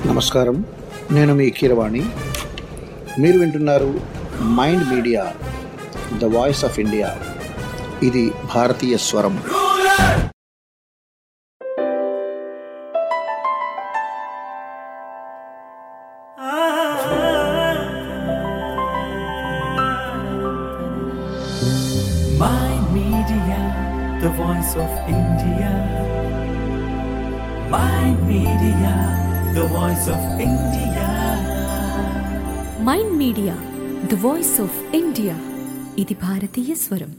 నమస్కారం నేను మీ కీరవాణి మీరు వింటున్నారు mind media the voice of India ఇది భారతీయ స్వరం Mind Media, the voice of India. Mind Media, the voice of India. Mind media the voice of India ఇది భారతీయ స్వరం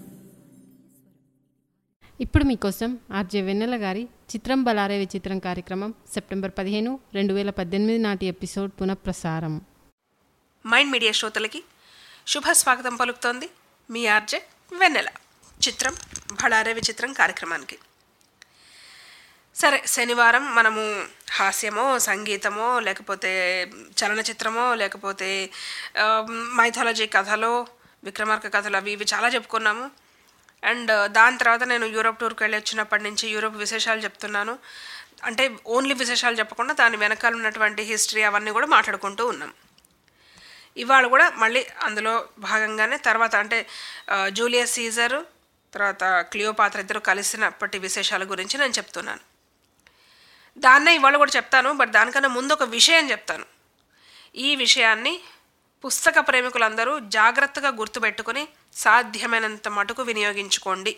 ఇప్పుడు మీకోసం ఆర్జే వెన్నెల గారి చిత్రం బలారే విచిత్రం కార్యక్రమం సెప్టెంబర్ పదిహేను రెండు వేల పద్దెనిమిది నాటి ఎపిసోడ్ పునఃప్రసారం మైండ్ మీడియా శ్రోతలకి శుభ స్వాగతం పలుకుతోంది మీ ఆర్జే వెన్నెల చిత్రం భళారే విచిత్రం కార్యక్రమానికి సరే శనివారం మనము హాస్యమో సంగీతమో లేకపోతే చలనచిత్రమో లేకపోతే మైథాలజీ కథలో విక్రమార్క కథలు అవి ఇవి చాలా చెప్పుకున్నాము అండ్ దాని తర్వాత నేను యూరోప్ టూర్కి వెళ్ళి వచ్చినప్పటి నుంచి యూరోప్ విశేషాలు చెప్తున్నాను అంటే ఓన్లీ విశేషాలు చెప్పకుండా దాని వెనకాల ఉన్నటువంటి హిస్టరీ అవన్నీ కూడా మాట్లాడుకుంటూ ఉన్నాం ఇవాళ కూడా మళ్ళీ అందులో భాగంగానే తర్వాత అంటే ఆ, జూలియస్ సీజర్ తర్వాత క్లియోపాత్ర ఇద్దరు కలిసినప్పటి విశేషాల గురించి నేను చెప్తున్నాను దాన్నే ఇవాళ కూడా చెప్తాను బట్ దానికన్నా ముందు ఒక విషయం చెప్తాను ఈ విషయాన్ని పుస్తక ప్రేమికులందరూ జాగ్రత్తగా గుర్తుపెట్టుకొని సాధ్యమైనంత మటుకు వినియోగించుకోండి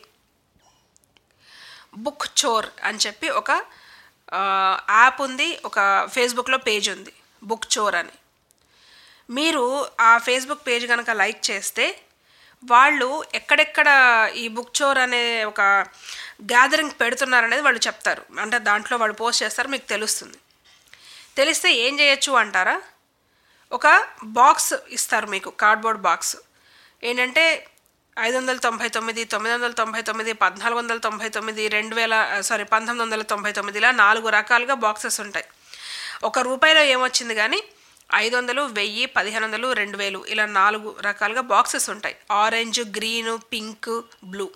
బుక్ చోర్ అని చెప్పి ఒక ఆ, యాప్ ఉంది ఒక ఫేస్బుక్లో పేజ్ ఉంది బుక్ చోర్ అని మీరు ఆ ఫేస్బుక్ పేజ్ కనుక లైక్ చేస్తే వాళ్ళు ఎక్కడెక్కడ ఈ బుక్ చోర్ అనే ఒక గ్యాదరింగ్ పెడుతున్నారనేది వాళ్ళు చెప్తారు అంటే దాంట్లో వాళ్ళు పోస్ట్ చేస్తారు మీకు తెలుస్తుంది తెలిస్తే ఏం చేయొచ్చు అంటారా ఒక బాక్స్ ఇస్తారు మీకు కార్డ్బోర్డ్ బాక్స్ ఏంటంటే ఐదు వందల తొంభై తొమ్మిది తొమ్మిది వందల తొంభై తొమ్మిది పద్నాలుగు వందల తొంభై తొమ్మిది రెండు వేల సారీ పంతొమ్మిది వందల తొంభై తొమ్మిది ఇలా నాలుగు రకాలుగా బాక్సెస్ ఉంటాయి ఒక రూపాయిలో ఏమొచ్చింది కానీ ఐదు వందలు వెయ్యి పదిహేను వందలు రెండు వేలు ఇలా నాలుగు రకాలుగా బాక్సెస్ ఉంటాయి ఆరెంజ్ గ్రీన్ పింక్ బ్లూ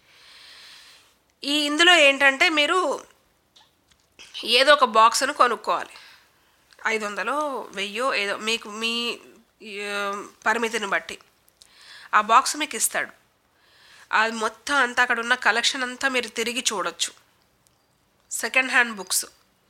ఈ ఇందులో ఏంటంటే మీరు ఏదో ఒక బాక్స్ను కొనుక్కోవాలి ఐదు వందలో వెయ్యో ఏదో మీకు మీ ఆ, పరిమితిని బట్టి ఆ బాక్స్ మీకు ఇస్తాడు అది మొత్తం అంతా అక్కడ ఉన్న కలెక్షన్ అంతా మీరు తిరిగి చూడొచ్చు సెకండ్ హ్యాండ్ బుక్స్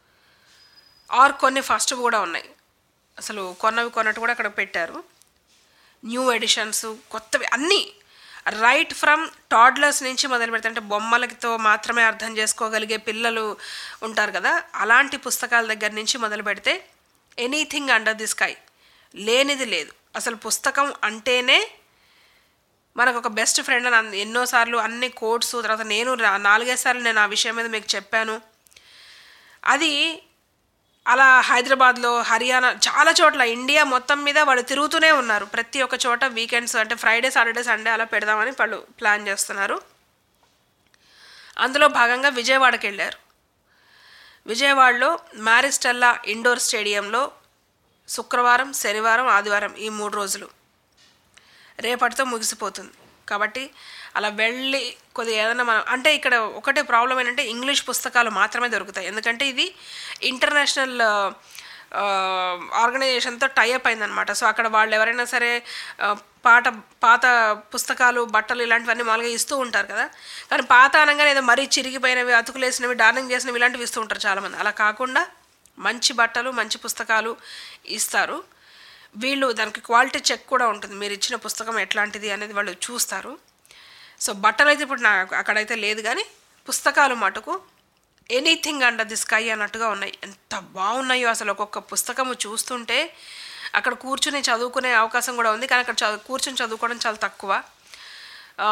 ఆర్ కొన్ని ఫస్ట్ కూడా ఉన్నాయి అసలు కొన్నవి కొన్నట్టు కూడా అక్కడ పెట్టారు న్యూ ఎడిషన్స్ కొత్తవి అన్నీ రైట్ ఫ్రమ్ టాడ్లర్స్ నుంచి మొదలు పెడితే అంటే బొమ్మలతో మాత్రమే అర్థం చేసుకోగలిగే పిల్లలు ఉంటారు కదా అలాంటి పుస్తకాల దగ్గర నుంచి మొదలు పెడితే ఎనీథింగ్ అండర్ ది స్కై లేనిది లేదు అసలు పుస్తకం అంటేనే మనకు ఒక బెస్ట్ ఫ్రెండ్ అని అన్- ఎన్నోసార్లు అన్ని కోడ్స్ తర్వాత నేను రా- నాలుగైదు సార్లు నేను ఆ విషయం మీద మీకు చెప్పాను అది అలా హైదరాబాద్లో హర్యానా చాలా చోట్ల ఇండియా మొత్తం మీద వాళ్ళు తిరుగుతూనే ఉన్నారు ప్రతి ఒక్క చోట వీకెండ్స్ అంటే ఫ్రైడే సాటర్డే సండే అలా పెడదామని వాళ్ళు ప్లాన్ చేస్తున్నారు అందులో భాగంగా విజయవాడకి వెళ్ళారు విజయవాడలో మ్యారిస్టెల్లా ఇండోర్ స్టేడియంలో శుక్రవారం శనివారం ఆదివారం ఈ మూడు రోజులు రేపటితో ముగిసిపోతుంది కాబట్టి అలా వెళ్ళి కొద్దిగా ఏదైనా మనం అంటే ఇక్కడ ఒకటే ప్రాబ్లం ఏంటంటే ఇంగ్లీష్ పుస్తకాలు మాత్రమే దొరుకుతాయి ఎందుకంటే ఇది ఇంటర్నేషనల్ ఆర్గనైజేషన్తో టైఅప్ అయిందనమాట సో అక్కడ వాళ్ళు ఎవరైనా సరే ఆ, పాట పాత పుస్తకాలు బట్టలు ఇలాంటివన్నీ మామూలుగా ఇస్తూ ఉంటారు కదా కానీ పాత అనగానే ఏదో మరీ చిరిగిపోయినవి అతుకులేసినవి డార్నింగ్ చేసినవి ఇలాంటివి ఇస్తూ ఉంటారు చాలామంది అలా కాకుండా మంచి బట్టలు మంచి పుస్తకాలు ఇస్తారు వీళ్ళు దానికి క్వాలిటీ చెక్ కూడా ఉంటుంది మీరు ఇచ్చిన పుస్తకం ఎట్లాంటిది అనేది వాళ్ళు చూస్తారు సో బట్టలు అయితే ఇప్పుడు నాకు అక్కడైతే లేదు కానీ పుస్తకాలు మటుకు ఎనీథింగ్ అండర్ ది స్కై అన్నట్టుగా ఉన్నాయి ఎంత బాగున్నాయో అసలు ఒక్కొక్క పుస్తకము చూస్తుంటే అక్కడ కూర్చుని చదువుకునే అవకాశం కూడా ఉంది కానీ అక్కడ చదువు కూర్చుని చదువుకోవడం చాలా తక్కువ ఆ,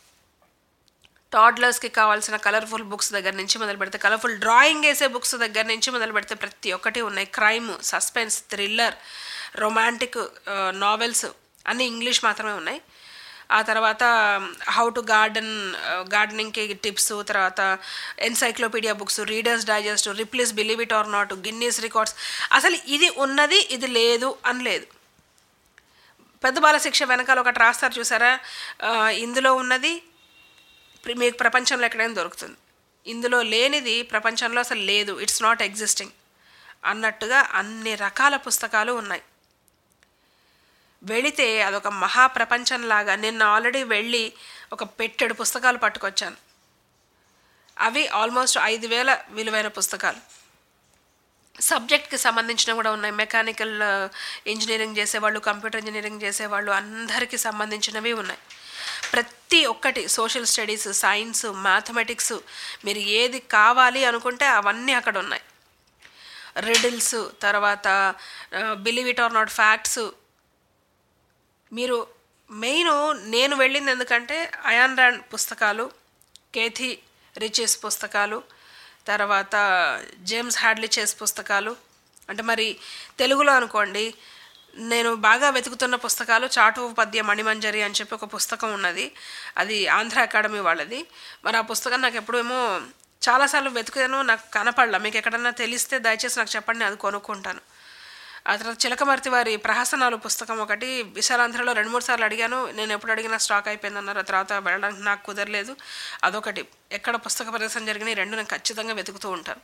టాడ్లర్స్కి కావాల్సిన కలర్ఫుల్ బుక్స్ దగ్గర నుంచి మొదలు పెడితే కలర్ఫుల్ డ్రాయింగ్ వేసే బుక్స్ దగ్గర నుంచి మొదలు పెడితే ప్రతి ఒక్కటి ఉన్నాయి crime suspense thriller romantic novels అన్నీ ఇంగ్లీష్ మాత్రమే ఉన్నాయి ఆ తర్వాత హౌ టు గార్డెన్ గార్డెనింగ్కి టిప్స్ తర్వాత encyclopedia books reader's digest Ripley's believe it or not Guinness records అసలు ఇది ఉన్నది ఇది లేదు అని లేదు పెద్ద బాల శిక్ష వెనకాల ఒకటి రాస్తారు చూసారా ఆ, ఇందులో ఉన్నది ప్ర- మీకు ప్రపంచంలో ఎక్కడైనా దొరుకుతుంది ఇందులో లేనిది ప్రపంచంలో అసలు లేదు ఇట్స్ నాట్ ఎగ్జిస్టింగ్ అన్నట్టుగా అన్ని రకాల పుస్తకాలు ఉన్నాయి వెళితే అదొక మహాప్రపంచంలాగా నిన్న ఆల్రెడీ వెళ్ళి ఒక పెట్టెడు పుస్తకాలు పట్టుకొచ్చాను అవి ఆల్మోస్ట్ ఐదు వేల విలువైన పుస్తకాలు సబ్జెక్ట్కి సంబంధించిన కూడా ఉన్నాయి మెకానికల్ ఇంజనీరింగ్ చేసేవాళ్ళు కంప్యూటర్ ఇంజనీరింగ్ చేసేవాళ్ళు అందరికీ సంబంధించినవి ఉన్నాయి ప్రతి ఒక్కటి సోషల్ స్టడీస్ సైన్స్ మ్యాథమెటిక్స్ మీరు ఏది కావాలి అనుకుంటే అవన్నీ అక్కడ ఉన్నాయి రిడిల్స్ తర్వాత believe it or not facts మీరు మెయిన్ నేను వెళ్ళింది ఎందుకంటే అయాన్ ర్యాండ్ పుస్తకాలు కేథీ రిచెస్ పుస్తకాలు తర్వాత జేమ్స్ హ్యాడ్లీ చేస్ పుస్తకాలు అంటే మరి తెలుగులో అనుకోండి నేను బాగా వెతుకుతున్న పుస్తకాలు చాటు పద్య మణిమంజరి అని చెప్పి ఒక పుస్తకం ఉన్నది అది ఆంధ్ర అకాడమీ వాళ్ళది మరి ఆ పుస్తకం నాకు ఎప్పుడేమో చాలాసార్లు వెతుకుతాను నాకు కనపడలా మీకు ఎక్కడన్నా తెలిస్తే దయచేసి నాకు చెప్పండి అది కొనుక్కుంటాను ఆ తర్వాత చిలకమర్తి వారి ప్రహసనాలు పుస్తకం ఒకటి విశాలాంధ్రలో రెండు మూడు సార్లు అడిగాను నేను ఎప్పుడు అడిగినా స్టాక్ అయిపోయిందన్నారు ఆ తర్వాత వెళ్ళడానికి నాకు కుదరలేదు అదొకటి ఎక్కడ పుస్తక ప్రదర్శన జరిగినాయి రెండు నేను ఖచ్చితంగా వెతుకుతూ ఉంటాను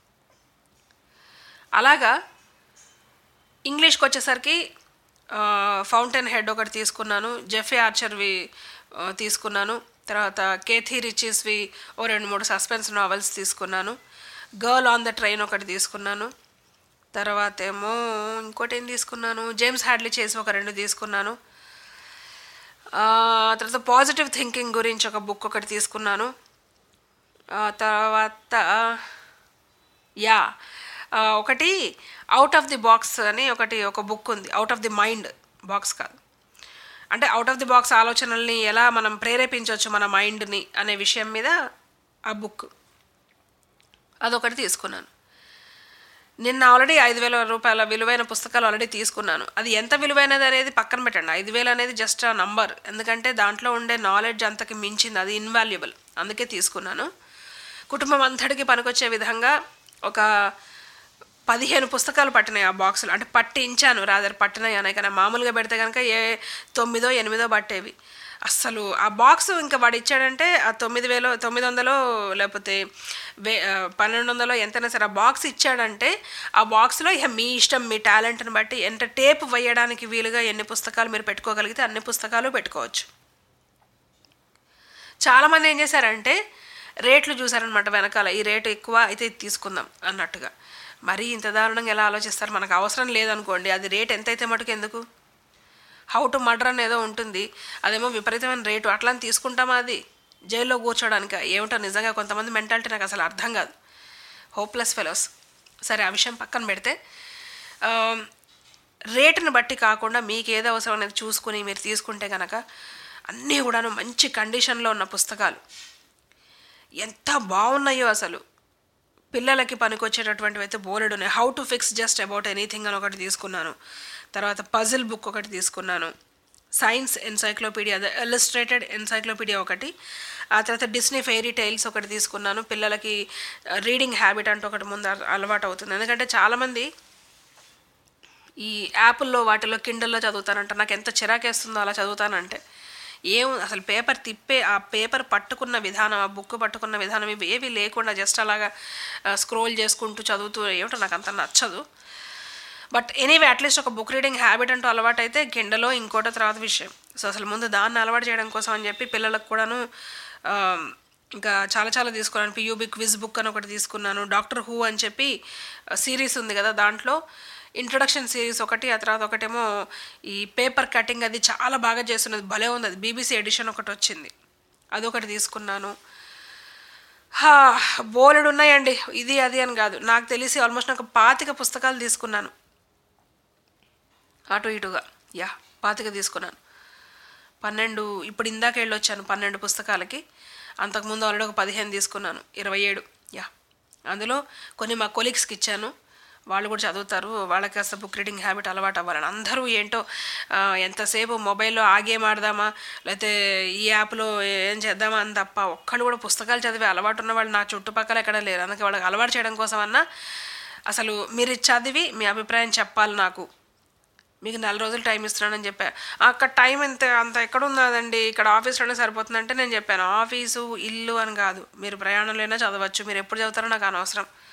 అలాగా ఇంగ్లీష్కి వచ్చేసరికి ఫౌంటైన్ హెడ్ ఒకటి తీసుకున్నాను జెఫీ ఆర్చర్వి ఆ, తీసుకున్నాను తర్వాత కేథీ రిచెస్వి ఓ రెండు మూడు సస్పెన్స్ నావెల్స్ తీసుకున్నాను గర్ల్ ఆన్ ద ట్రైన్ ఒకటి తీసుకున్నాను తర్వాత ఏమో ఇంకోటి ఏం తీసుకున్నాను జేమ్స్ హ్యాడ్లీ చేసి ఒక రెండు తీసుకున్నాను ఆ తర్వాత పాజిటివ్ థింకింగ్ గురించి ఒక బుక్ ఒకటి తీసుకున్నాను ఆ తర్వాత యా ఆ, ఒకటి అవుట్ ఆఫ్ ది బాక్స్ అని ఒకటి ఒక బుక్ ఉంది out of the mind box కాదు అంటే అవుట్ ఆఫ్ ది బాక్స్ ఆలోచనల్ని ఎలా మనం ప్రేరేపించవచ్చు మన మైండ్ని అనే విషయం మీద ఆ బుక్ అదొకటి తీసుకున్నాను నిన్న ఆల్రెడీ ఐదు వేల రూపాయల విలువైన పుస్తకాలు ఆల్రెడీ తీసుకున్నాను అది ఎంత విలువైనది అనేది పక్కన పెట్టండి ఐదు వేలు అనేది జస్ట్ ఆ నంబర్ ఎందుకంటే దాంట్లో ఉండే నాలెడ్జ్ అంతకి మించింది అది ఇన్వాల్యుబుల్ అందుకే తీసుకున్నాను కుటుంబం అంతటికి పనికొచ్చే విధంగా ఒక పదిహేను పుస్తకాలు పట్టినాయి ఆ బాక్సులు అంటే పట్టించాను రాదర్ పట్టినాయి అనే కానీ మామూలుగా పెడితే కనుక ఏ తొమ్మిదో ఎనిమిదో పట్టేవి అస్సలు ఆ బాక్స్ ఇంకా వాడు ఇచ్చాడంటే ఆ తొమ్మిది వేలో తొమ్మిది వందలో లేకపోతే వే ఆ, పన్నెండు వందలో ఎంతైనా సరే ఆ బాక్స్ ఇచ్చాడంటే ఆ బాక్స్లో ఇక మీ ఇష్టం మీ టాలెంట్ని బట్టి ఎంత టేప్ వేయడానికి వీలుగా ఎన్ని పుస్తకాలు మీరు పెట్టుకోగలిగితే అన్ని పుస్తకాలు పెట్టుకోవచ్చు చాలామంది ఏం చేశారంటే రేట్లు చూసారనమాట వెనకాల ఈ రేటు ఎక్కువ అయితే ఇది తీసుకుందాం అన్నట్టుగా మరీ ఇంత దారుణంగా ఎలా ఆలోచిస్తారు మనకు అవసరం లేదనుకోండి అది రేట్ ఎంత అయితే మటుకు ఎందుకు హౌ టు మర్డర్ అని ఏదో ఉంటుంది అదేమో విపరీతమైన రేటు అట్లా అని తీసుకుంటామా అది జైల్లో కూర్చోడానికి ఏమిటో నిజంగా కొంతమంది మెంటాలిటీ నాకు అసలు అర్థం కాదు హోప్లెస్ ఫెలోస్ సరే ఆ విషయం పక్కన పెడితే ఆ, రేటుని బట్టి కాకుండా మీకు ఏదో అవసరం అనేది చూసుకుని మీరు తీసుకుంటే కనుక అన్నీ కూడాను మంచి కండిషన్లో ఉన్న పుస్తకాలు ఎంత బాగున్నాయో అసలు పిల్లలకి పనికొచ్చేటటువంటివి అయితే బోలెడు ఉన్నాయి how to fix just about anything అని ఒకటి తీసుకున్నాను తర్వాత పజిల్ బుక్ ఒకటి తీసుకున్నాను సైన్స్ ఎన్సైక్లోపీడియా అదే ఇల్లస్ట్రేటెడ్ ఎన్సైక్లోపీడియా ఒకటి ఆ తర్వాత డిస్నీ ఫెయిరీ టైల్స్ ఒకటి తీసుకున్నాను పిల్లలకి రీడింగ్ హ్యాబిట్ అంటూ ఒకటి ముందు అల- అలవాటు అవుతుంది ఎందుకంటే చాలామంది ఈ యాప్ల్లో వాటిలో కిండల్లో చదువుతానంట నాకు ఎంత చిరాకేస్తుందో అలా చదువుతానంటే ఏం అసలు పేపర్ తిప్పే ఆ పేపర్ పట్టుకున్న విధానం ఆ బుక్ పట్టుకున్న విధానం ఇవి ఏవి లేకుండా జస్ట్ అలాగా స్క్రోల్ చేసుకుంటూ చదువుతూ ఏమిటో నాకు అంత నచ్చదు బట్ ఎనీవే అట్లీస్ట్ ఒక బుక్ రీడింగ్ హ్యాబిట్ అంటూ అలవాటు అయితే కిండలో ఇంకోటో తర్వాత విషయం సో అసలు ముందు దాన్ని అలవాటు చేయడం కోసం అని చెప్పి పిల్లలకు కూడాను ఆ, ఇంకా చాలా చాలా తీసుకున్నాను పియూబి క్విజ్ బుక్ అని ఒకటి తీసుకున్నాను డాక్టర్ హూ అని చెప్పి సిరీస్ ఉంది కదా దాంట్లో ఇంట్రొడక్షన్ సిరీస్ ఒకటి ఆ తర్వాత ఒకటేమో ఈ పేపర్ కటింగ్ అది చాలా బాగా చేస్తున్నది భలే ఉంది అది బీబీసీ ఎడిషన్ ఒకటి వచ్చింది అదొకటి తీసుకున్నాను హా, బోలెడు ఉన్నాయండి ఇది అది అని కాదు నాకు తెలిసి ఆల్మోస్ట్ నాకు పాతిక పుస్తకాలు తీసుకున్నాను అటు ఇటుగా యా పాతిక తీసుకున్నాను పన్నెండు ఇప్పుడు ఇందాక వెళ్ళొచ్చాను పన్నెండు పుస్తకాలకి అంతకుముందు ఆల్రెడీ ఒక పదిహేను తీసుకున్నాను ఇరవై ఏడు యా అందులో కొన్ని మా కొలీగ్స్కి ఇచ్చాను వాళ్ళు కూడా చదువుతారు వాళ్ళకి కాస్త బుక్ రీడింగ్ హ్యాబిట్ అలవాటు అవ్వాలని అందరూ ఏంటో ఆ, ఎంతసేపు మొబైల్లో ఆ గేమ్ ఆడదామా లేకపోతే ఈ యాప్లో ఏం చేద్దామా అని తప్ప ఒక్కళ్ళు కూడా పుస్తకాలు చదివే అలవాటు ఉన్న వాళ్ళు నా చుట్టుపక్కల ఎక్కడ లేరు అందుకే వాళ్ళకి అలవాటు చేయడం కోసం అన్నా అసలు మీరు ఇది చదివి మీ అభిప్రాయం చెప్పాలి నాకు మీకు నెల రోజులు టైం ఇస్తున్నానని చెప్పా అక్కడ టైం ఎంత అంత ఎక్కడ ఉన్నదండి ఇక్కడ ఆఫీస్లోనే సరిపోతుందంటే నేను చెప్పాను ఆఫీసు ఇల్లు అని కాదు మీరు ప్రయాణంలోనే చదవచ్చు మీరు ఎప్పుడు చదువుతారో నాకు అనవసరం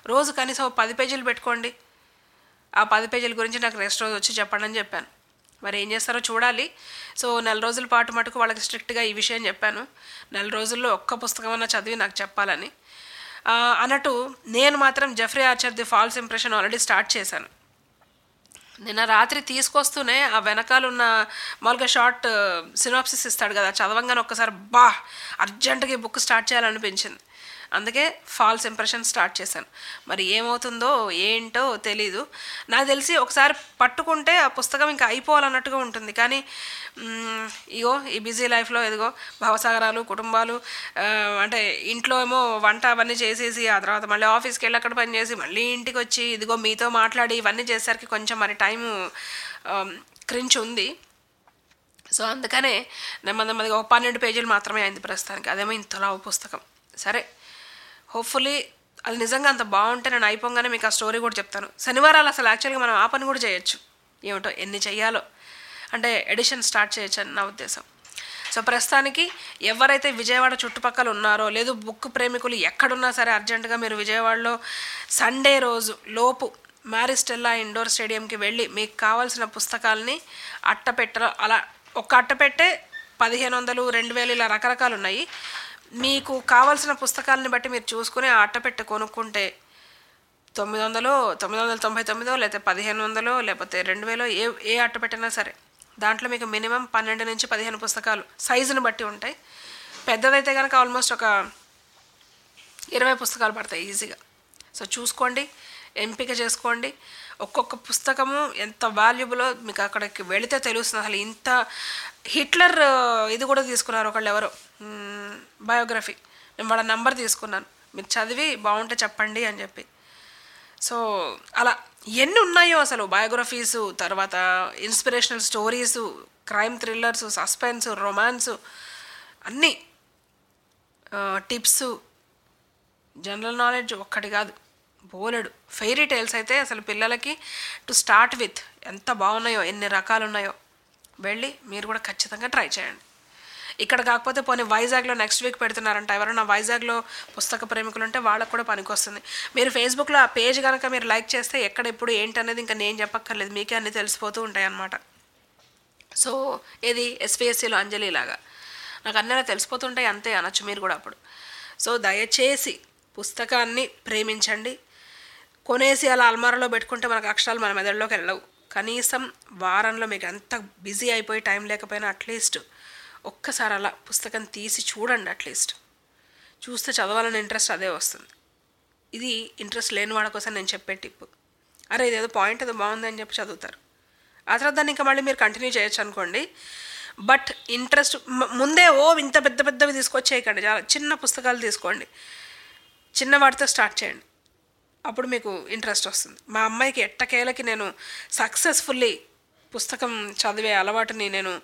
రోజు కనీసం ఒక పది పేజీలు పెట్టుకోండి ఆ పది పేజీల గురించి నాకు నెక్స్ట్ రోజు వచ్చి చెప్పండి అని చెప్పాను మరి ఏం చేస్తారో చూడాలి సో నెల రోజుల పాటు మటుకు వాళ్ళకి స్ట్రిక్ట్గా ఈ విషయం చెప్పాను నెల రోజుల్లో ఒక్క పుస్తకం అన్నా చదివి నాకు చెప్పాలని ఆ, అన్నట్టు నేను మాత్రం Jeffrey Archer the false impression already start చేశాను నిన్న రాత్రి తీసుకొస్తూనే ఆ వెనకాల ఉన్న మామూలుగా షార్ట్ సినాప్సిస్ ఇస్తాడు కదా చదవంగానే ఒక్కసారి బా అర్జెంటుగా ఈ బుక్ స్టార్ట్ చేయాలనిపించింది అందుకే ఫాల్స్ ఇంప్రెషన్ స్టార్ట్ చేశాను మరి ఏమవుతుందో ఏంటో తెలీదు నాకు తెలిసి ఒకసారి పట్టుకుంటే ఆ పుస్తకం ఇంకా అయిపోవాలన్నట్టుగా ఉంటుంది కానీ మ్, ఇగో ఈ బిజీ లైఫ్లో ఎదిగో భవసాగరాలు కుటుంబాలు ఆ, అంటే ఇంట్లో ఏమో వంట అవన్నీ చేసేసి ఆ తర్వాత మళ్ళీ ఆఫీస్కి వెళ్ళి అక్కడ పని చేసి మళ్ళీ ఇంటికి వచ్చి ఇదిగో మీతో మాట్లాడి ఇవన్నీ చేసేసరికి కొంచెం మరి టైము క్రించ్ ఉంది సో అందుకనే నెమ్మది నెమ్మదిగా ఒక పన్నెండు పేజీలు మాత్రమే అయింది ప్రస్తుతానికి అదేమో ఇంతలా పుస్తకం సరే హోప్ఫుల్లీ అది నిజంగా అంత బాగుంటే నేను అయిపోగానే మీకు ఆ స్టోరీ కూడా చెప్తాను శనివారాలు అసలు యాక్చువల్గా మనం ఆ పని కూడా చేయొచ్చు ఏమిటో ఎన్ని చెయ్యాలో అంటే ఎడిషన్ స్టార్ట్ చేయొచ్చు అని నా ఉద్దేశం సో ప్రస్తుతానికి ఎవరైతే విజయవాడ చుట్టుపక్కల ఉన్నారో లేదు బుక్ ప్రేమికులు ఎక్కడున్నా సరే అర్జెంటుగా మీరు విజయవాడలో సండే రోజు లోపు మ్యారిస్టెల్లా ఇండోర్ స్టేడియంకి వెళ్ళి మీకు కావాల్సిన పుస్తకాలని అట్టపెట్టలో అలా ఒక అట్టపెట్టే పదిహేను వందలు రెండు వేలు ఇలా రకరకాలు ఉన్నాయి మీకు కావాల్సిన పుస్తకాలని బట్టి మీరు చూసుకుని ఆ అట్టపెట్టె కొనుక్కుంటే తొమ్మిది వందలు తొమ్మిది వందల తొంభై తొమ్మిదో లేకపోతే పదిహేను వందలో లేకపోతే రెండు వేలో ఏ ఏ అట్ట పెట్టినా సరే దాంట్లో మీకు మినిమం పన్నెండు నుంచి పదిహేను పుస్తకాలు సైజుని బట్టి ఉంటాయి పెద్దదైతే కనుక ఆల్మోస్ట్ ఒక ఇరవై పుస్తకాలు పడతాయి ఈజీగా సో చూసుకోండి ఎంపిక చేసుకోండి ఒక్కొక్క పుస్తకము ఎంత వాల్యుబులో మీకు అక్కడికి వెళితే తెలుస్తుంది అసలు ఇంత హిట్లర్ ఆ, ఇది కూడా తీసుకున్నారు ఒకళ్ళు ఎవరో బయోగ్రఫీ నేను వాళ్ళ నంబర్ తీసుకున్నాను మీరు చదివి బాగుంటే చెప్పండి అని చెప్పి సో అలా ఎన్ని ఉన్నాయో అసలు బయోగ్రఫీసు తర్వాత inspirational stories crime thrillers suspense romance అన్నీ టిప్స్ జనరల్ నాలెడ్జ్ ఒక్కటి కాదు బోలెడు ఫెయిరీ టైల్స్ అయితే అసలు పిల్లలకి టు స్టార్ట్ విత్ ఎంత బాగున్నాయో ఎన్ని రకాలు ఉన్నాయో వెళ్ళి మీరు కూడా ఖచ్చితంగా ట్రై చేయండి ఇక్కడ కాకపోతే పోనీ వైజాగ్లో నెక్స్ట్ వీక్ పెడుతున్నారంట ఎవరైనా వైజాగ్లో పుస్తక ప్రేమికులు ఉంటే వాళ్ళకు కూడా పనికొస్తుంది మీరు ఫేస్బుక్లో ఆ పేజ్ కనుక మీరు లైక్ చేస్తే ఎక్కడ ఎప్పుడు ఏంటి అనేది ఇంకా నేను చెప్పక్కర్లేదు మీకే అన్నీ తెలిసిపోతూ ఉంటాయి అన్నమాట సో ఏది ఎస్పీఎస్సీలో అంజలి లాగా నాకు అన్నీ అలా తెలిసిపోతుంటాయి అంతే అనొచ్చు మీరు కూడా అప్పుడు సో దయచేసి పుస్తకాన్ని ప్రేమించండి కొనేసి అలా అల్మారాలో పెట్టుకుంటే మనకు అక్షరాలు మన మెదడులోకి వెళ్ళవు కనీసం వారంలో మీకు ఎంత బిజీ అయిపోయి టైం లేకపోయినా అట్లీస్ట్ ఒక్కసారి అలా పుస్తకం తీసి చూడండి అట్లీస్ట్ చూస్తే చదవాలని ఇంట్రెస్ట్ అదే వస్తుంది ఇది ఇంట్రెస్ట్ లేని వాళ్ళ కోసం నేను చెప్పే టిప్ అరే ఇదేదో పాయింట్ ఏదో బాగుంది అని చెప్పి చదువుతారు ఆ తర్వాత దాన్ని ఇంకా మళ్ళీ మీరు కంటిన్యూ చేయొచ్చు అనుకోండి బట్ ఇంట్రెస్ట్ ముందే ఓ ఇంత పెద్ద పెద్దవి తీసుకొచ్చేయకండి చాలా చిన్న పుస్తకాలు తీసుకోండి చిన్న వాటితో స్టార్ట్ చేయండి అప్పుడు మీకు ఇంట్రెస్ట్ వస్తుంది మా అమ్మాయికి ఎట్టకేలకి నేను సక్సెస్ఫుల్లీ పుస్తకం చదివే అలవాటుని నేను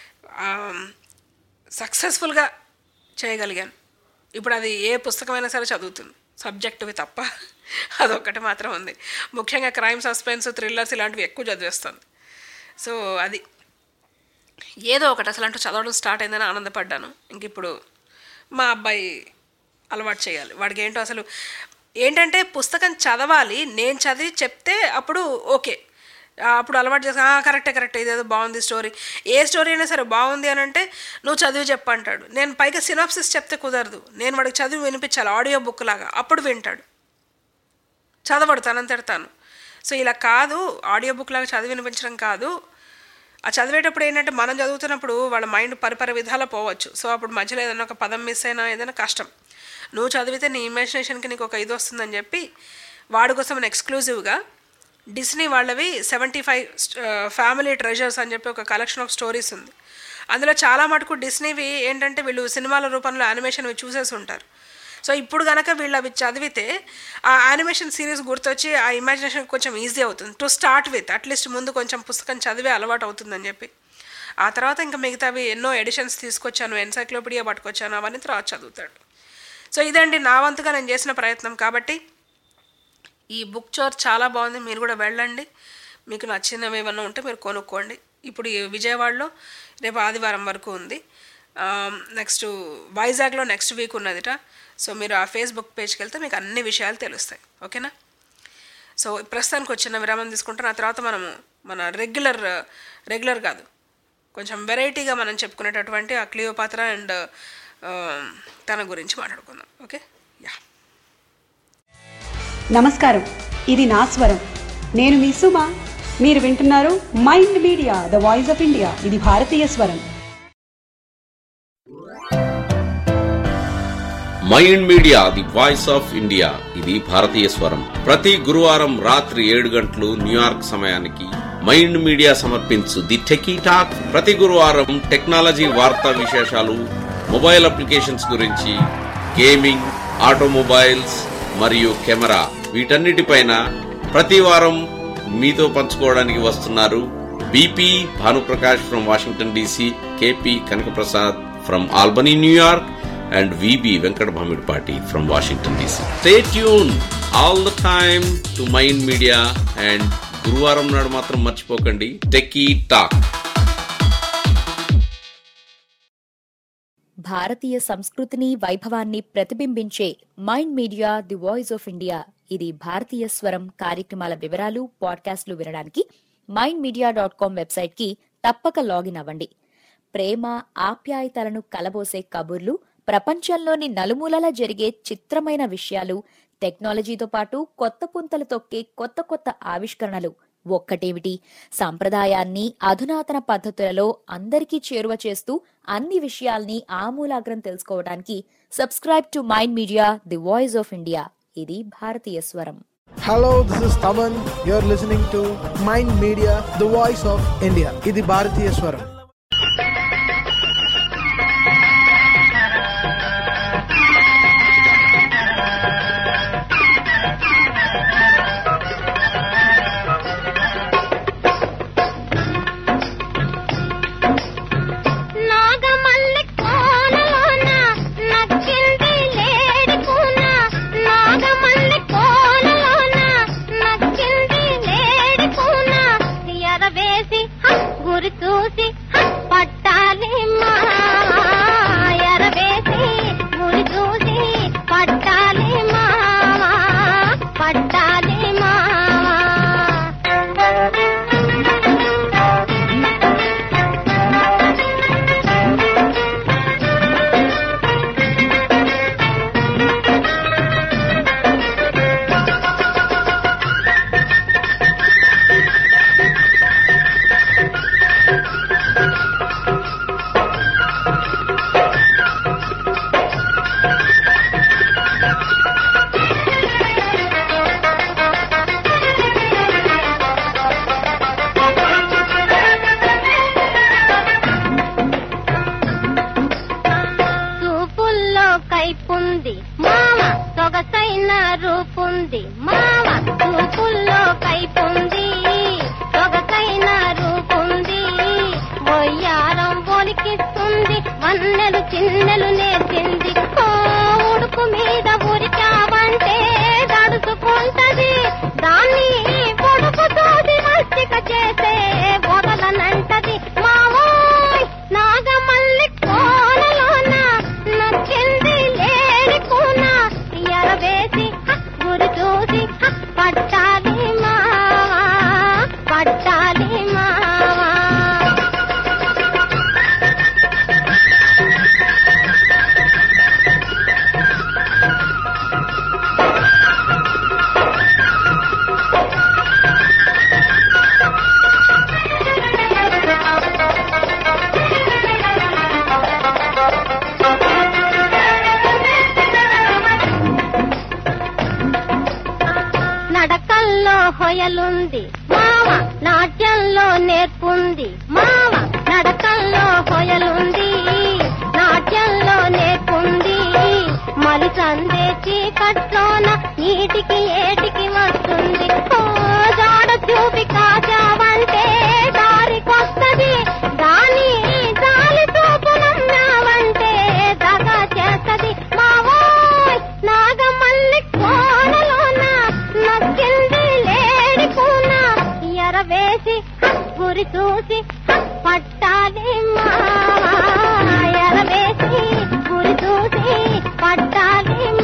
సక్సెస్ఫుల్గా చేయగలిగాను ఇప్పుడు అది ఏ పుస్తకమైనా సరే చదువుతుంది సబ్జెక్టువి తప్ప అదొక్కటి మాత్రం ఉంది ముఖ్యంగా క్రైమ్ సస్పెన్స్ థ్రిల్లర్స్ ఇలాంటివి ఎక్కువ చదివేస్తుంది సో అది ఏదో ఒకటి అసలు అంటూ చదవడం స్టార్ట్ అయిందని ఆనందపడ్డాను ఇంక ఇప్పుడు మా అబ్బాయి అలవాటు చేయాలి వాడికి ఏంటో అసలు ఏంటంటే పుస్తకం చదవాలి నేను చదివి చెప్తే అప్పుడు ఓకే ఆ, అప్పుడు అలవాటు చేసి "ఆ, కరెక్టే కరెక్టే ఇదేదో బాగుంది స్టోరీ ఏ స్టోరీ అయినా సరే బాగుంది అని అంటే నువ్వు చదివి చెప్పంటాడు నేను పైగా సినాప్సిస్ చెప్తే కుదరదు నేను వాడికి చదివి వినిపించాలి ఆడియో బుక్ లాగా అప్పుడు వింటాడు చదవడు తనంతట తాను సో ఇలా కాదు ఆడియో బుక్ లాగా చదివి వినిపించడం కాదు ఆ చదివేటప్పుడు ఏంటంటే మనం చదువుతున్నప్పుడు వాళ్ళ మైండ్ పరిపర విధాలా పోవచ్చు సో అప్పుడు మధ్యలో ఏదైనా ఒక పదం మిస్ అయినా ఏదైనా కష్టం నువ్వు చదివితే నీ ఇమాజినేషన్కి నీకు ఒక ఇది వస్తుందని చెప్పి వాడి కోసం ఎక్స్క్లూజివ్గా డిస్నీ వాళ్ళవి సెవెంటీ ఫైవ్ ఫ్యామిలీ ట్రెజర్స్ అని చెప్పి ఒక కలెక్షన్ ఆఫ్ స్టోరీస్ ఉంది అందులో చాలా మటుకు డిస్నీవి ఏంటంటే వీళ్ళు సినిమాల రూపంలో యానిమేషన్వి చూసేసి ఉంటారు సో ఇప్పుడు కనుక వీళ్ళు అవి చదివితే ఆ యానిమేషన్ సిరీస్ గుర్తొచ్చి ఆ ఇమాజినేషన్ కొంచెం ఈజీ అవుతుంది టు స్టార్ట్ విత్ అట్లీస్ట్ ముందు కొంచెం పుస్తకం చదివే అలవాటు అవుతుందని చెప్పి ఆ తర్వాత ఇంకా మిగతావి ఎన్నో ఎడిషన్స్ తీసుకొచ్చాను ఎన్సైక్లోపీడియా పట్టుకొచ్చాను అవన్నీ తర్వాత చదువుతాడు సో ఇదండి నా వంతుగా నేను చేసిన ప్రయత్నం కాబట్టి ఈ బుక్ చోర్ చాలా బాగుంది మీరు కూడా వెళ్ళండి మీకు నచ్చినవి ఏమన్నా ఉంటే మీరు కొనుక్కోండి ఇప్పుడు ఈ విజయవాడలో రేపు ఆదివారం వరకు ఉంది నెక్స్ట్ వైజాగ్లో నెక్స్ట్ వీక్ ఉన్నదిట సో మీరు ఆ ఫేస్బుక్ పేజ్కి వెళ్తే మీకు అన్ని విషయాలు తెలుస్తాయి ఓకేనా సో ప్రస్తుతానికి వచ్చిన విరామం తీసుకుంటాం ఆ తర్వాత మనము మన రెగ్యులర్ రెగ్యులర్ కాదు కొంచెం వెరైటీగా మనం చెప్పుకునేటటువంటి ఆ క్లియోపాత్ర అండ్ తన గురించి మాట్లాడుకుందాం ఓకే యా నమస్కారం ఇది నా స్వరం నేను మీ సుమ మీరు వింటున్నారు mind media the voice of India ఇది భారతీయ స్వరం mind media the voice of India ఇది భారతీయ స్వరం ప్రతి గురువారం రాత్రి ఏడు గంటలు న్యూయార్క్ సమయానికి మైండ్ మీడియా సమర్పించు ది టెకీ టాక్ ప్రతి గురువారం టెక్నాలజీ వార్తా విశేషాలు మొబైల్ అప్లికేషన్స్ గురించి గేమింగ్ ఆటోమొబైల్స్ మరియు కెమెరా వీటన్నిటిపైన ప్రతి వారం మీతో పంచుకోవడానికి వస్తున్నారు BP Bhanuprakash from Washington DC KP Kanakaprasad from Albany New York and VB Venkat Bhamidpati from Washington DC. Stay tuned all the time to Mind Media and గురువారం నాడు మాత్రం మర్చిపోకండి టెక్కీ టాక్ భారతీయ సంస్కృతిని వైభవాన్ని ప్రతిబింబించే mind media the voice of India ఇది భారతీయ స్వరం కార్యక్రమాల వివరాలు పాడ్కాస్ట్లు వినడానికి mind media dot com website కి తప్పక లాగిన్ అవ్వండి ప్రేమ ఆప్యాయతలను కలబోసే కబుర్లు ప్రపంచంలోని నలుమూలలా జరిగే చిత్రమైన విషయాలు టెక్నాలజీతో పాటు కొత్త పుంతలు తొక్కే కొత్త కొత్త ఆవిష్కరణలు ఒక్కటేమిటి సాంప్రదాయాన్ని అధునాతన పద్ధతులలో అందరికీ చేరువ చేస్తూ అన్ని విషయాల్ని ఆమూలాగ్రం తెలుసుకోవడానికి subscribe to mind media the voice of India ఇది భారతీయ స్వరం Hello, this is Taman. You're listening to Mind Media, the voice of India. ఇది భారతీయ స్వరం నాగమల్లి కోనలోన నక్కింది లేడి కూన నాగమల్లి కోనలోన నక్కింది లేడి కూన ఎరవేసి హ, గురి చూసి హ, పట్టాలి మా ఎరవేసి గురి చూసి పట్టాలి మా పట్టాలి మా చూపుల్లో కైపుంది మామ సొగసైన రూపుంది మామ చూపుల్లో కైపుంది సొగసైన రూపుంది బొయ్యారం ఒలికిస్తుంది వన్నెలు చిన్నెలు నేర్చింది ఓ ఉడుకు మీద ఉరికావంటే దడుచుకుంటది దాన్ని పొడుపు తోటి మస్తిక చేసే వదలనంటది మావోయ్ నాగమల్లి కోనలోన నచ్చింది లేడి కూన ఎరవేసి హ, గురి చూసి హ, పట్టాలి మావా పట్టాలి మావా నడకల్లో హొయలుంది మావ నాట్యంలో నేర్పుంది మావ నడకల్లో హొయలుంది నాట్యంలో నేర్పుంది మలి సందే చీకట్లోన నీటికి ఏటికి వస్తుంది ఓ జాడ చూపి కాచావంటే దారికొస్తది దాని దాలి చూపు నమ్మావంటే దగా చేస్తది మావోయ్ నాగమల్లి కోనలోన నక్కింది లేడి కూన ఎరవేసి హ, గురి చూసి హ, పట్టాలి మావా ఎరవేసి గురి చూసి పట్టాలి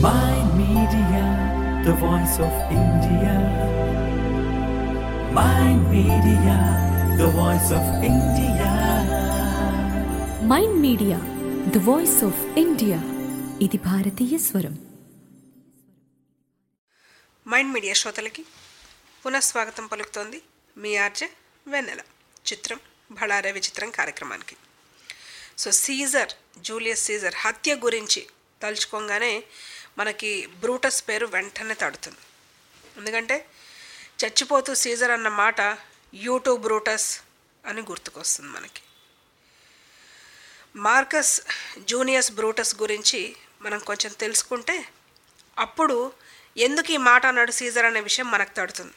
Mind Media, the voice of India. Mind Media, the voice of India. Mind media the voice of India ఇది భారతీయ స్వరం మైండ్ మీడియా శ్రోతలకి పునఃస్వాగతం పలుకుతోంది మీ ఆర్జే వెన్నెల చిత్రం బళారే విచిత్రం కార్యక్రమానికి సో సీజర్ జూలియస్ సీజర్ హత్య గురించి తలుచుకోగానే మనకి బ్రూటస్ పేరు వెంటనే తడుతుంది ఎందుకంటే చచ్చిపోతూ సీజర్ అన్న మాట యూట్యూబ్ బ్రూటస్ అని గుర్తుకొస్తుంది మనకి మార్కస్ జూనియస్ బ్రూటస్ గురించి మనం కొంచెం తెలుసుకుంటే అప్పుడు ఎందుకు ఈ మాట అన్నాడు సీజర్ అనే విషయం మనకు తడుతుంది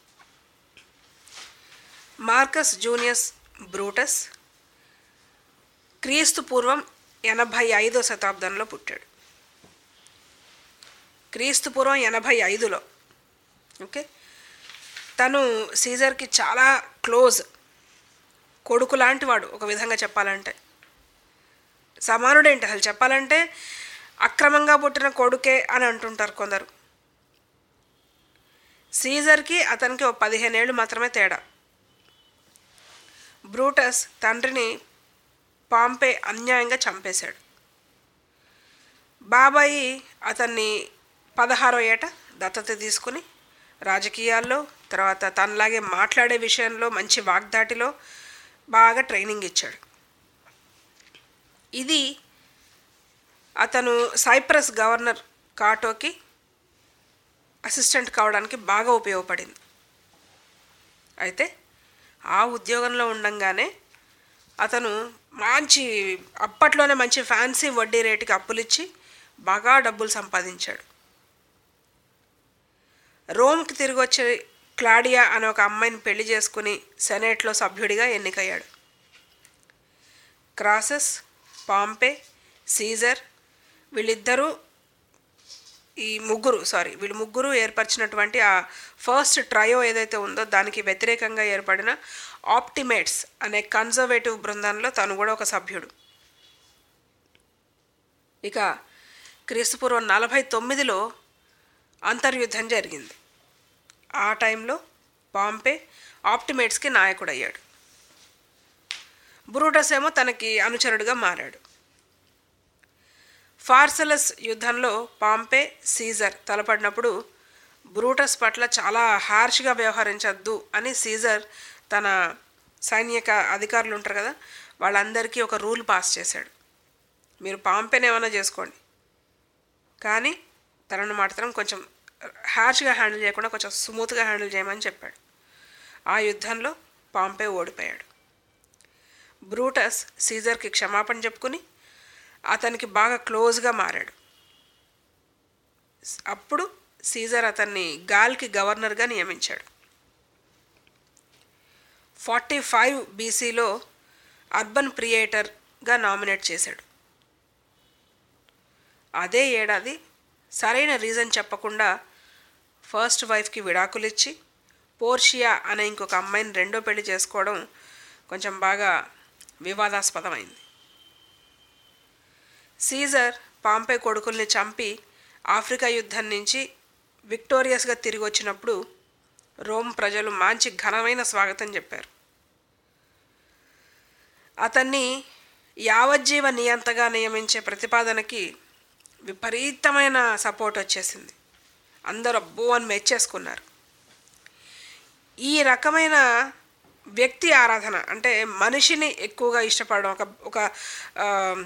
మార్కస్ జూనియస్ బ్రూటస్ క్రీస్తు పూర్వం ఎనభై ఐదో శతాబ్దంలో పుట్టాడు క్రీస్తు పూర్వం ఎనభై ఐదులో ఓకే తను సీజర్కి చాలా క్లోజ్ కొడుకు లాంటి వాడు ఒక విధంగా చెప్పాలంటే సమానుడేంటి అసలు చెప్పాలంటే అక్రమంగా పుట్టిన కొడుకే అని అంటుంటారు కొందరు సీజర్కి అతనికి ఒక పదిహేను ఏళ్ళు మాత్రమే తేడా బ్రూటస్ తండ్రిని పాంపే అన్యాయంగా చంపేశాడు బాబాయి అతన్ని పదహారో ఏట దత్తత తీసుకుని రాజకీయాల్లో తర్వాత తనలాగే మాట్లాడే విషయంలో మంచి వాగ్దాటిలో బాగా ట్రైనింగ్ ఇచ్చాడు ఇది అతను సైప్రస్ గవర్నర్ కాటోకి అసిస్టెంట్ కావడానికి బాగా ఉపయోగపడింది అయితే ఆ ఉద్యోగంలో ఉండంగానే అతను మంచి అప్పట్లోనే మంచి ఫ్యాన్సీ వడ్డీ రేటుకి అప్పులిచ్చి బాగా డబ్బులు సంపాదించాడు రోమ్కి తిరిగి వచ్చి క్లాడియా అనే ఒక అమ్మాయిని పెళ్లి చేసుకుని సెనేట్లో సభ్యుడిగా ఎన్నికయ్యాడు క్రాసస్ పాంపే సీజర్ వీళ్ళిద్దరూ ఈ ముగ్గురు సారీ వీళ్ళు ముగ్గురు ఏర్పరిచినటువంటి ఆ ఫస్ట్ ట్రయో ఏదైతే ఉందో దానికి వ్యతిరేకంగా ఏర్పడిన ఆప్టిమేట్స్ అనే కన్జర్వేటివ్ బృందంలో తను కూడా ఒక సభ్యుడు ఇక క్రీస్తుపూర్వం నలభై తొమ్మిదిలో అంతర్యుద్ధం జరిగింది ఆ టైంలో పాంపే ఆప్టిమేట్స్కి నాయకుడయ్యాడు బ్రూటస్ ఏమో తనకి అనుచరుడుగా మారాడు ఫార్సలస్ యుద్ధంలో పాంపే సీజర్ తలపడినప్పుడు బ్రూటస్ పట్ల చాలా హార్ష్గా వ్యవహరించద్దు అని సీజర్ తన సైనిక అధికారులు ఉంటారు కదా వాళ్ళందరికీ ఒక రూల్ పాస్ చేశాడు మీరు పాంపేని ఏమైనా చేసుకోండి కానీ తనను మాత్రం కొంచెం హ్యాష్గా హ్యాండిల్ చేయకుండా కొంచెం స్మూత్గా హ్యాండిల్ చేయమని చెప్పాడు ఆ యుద్ధంలో పాంపే ఓడిపోయాడు బ్రూటస్ సీజర్కి క్షమాపణ చెప్పుకుని అతనికి బాగా క్లోజ్గా మారాడు అప్పుడు సీజర్ అతన్ని గాల్కి గవర్నర్గా నియమించాడు ఫార్టీ ఫైవ్ బీసీలో అర్బన్ ప్రియేటర్గా నామినేట్ చేశాడు అదే ఏడాది సరైన రీజన్ చెప్పకుండా ఫస్ట్ వైఫ్కి విడాకులు ఇచ్చి పోర్షియా అనే ఇంకొక అమ్మాయిని రెండో పెళ్లి చేసుకోవడం కొంచెం బాగా వివాదాస్పదమైంది సీజర్ పాంపే కొడుకుల్ని చంపి ఆఫ్రికా యుద్ధం నుంచి విక్టోరియస్గా తిరిగి వచ్చినప్పుడు రోమ్ ప్రజలు మంచి ఘనమైన స్వాగతం చెప్పారు అతన్ని యావజ్జీవ నియంతగా నియమించే ప్రతిపాదనకి విపరీతమైన సపోర్ట్ వచ్చేసింది అందరూ అబ్బో అని మెచ్చేసుకున్నారు ఈ రకమైన వ్యక్తి ఆరాధన అంటే మనిషిని ఎక్కువగా ఇష్టపడడం ఒక ఒక ఆ,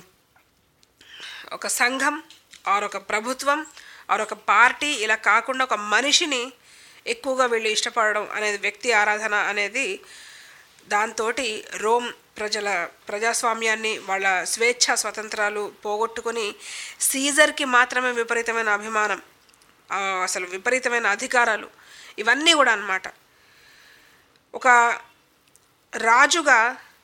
ఒక సంఘం ఆర్ ఒక ప్రభుత్వం ఆర్ ఒక పార్టీ ఇలా కాకుండా ఒక మనిషిని ఎక్కువగా వీళ్ళు ఇష్టపడడం అనేది వ్యక్తి ఆరాధన అనేది దాంతో రోమ్ ప్రజల ప్రజాస్వామ్యాన్ని వాళ్ళ స్వేచ్ఛ స్వతంత్రాలు పోగొట్టుకొని సీజర్కి మాత్రమే విపరీతమైన అభిమానం ఆ, అసలు విపరీతమైన అధికారాలు ఇవన్నీ కూడా అన్నమాట ఒక రాజుగా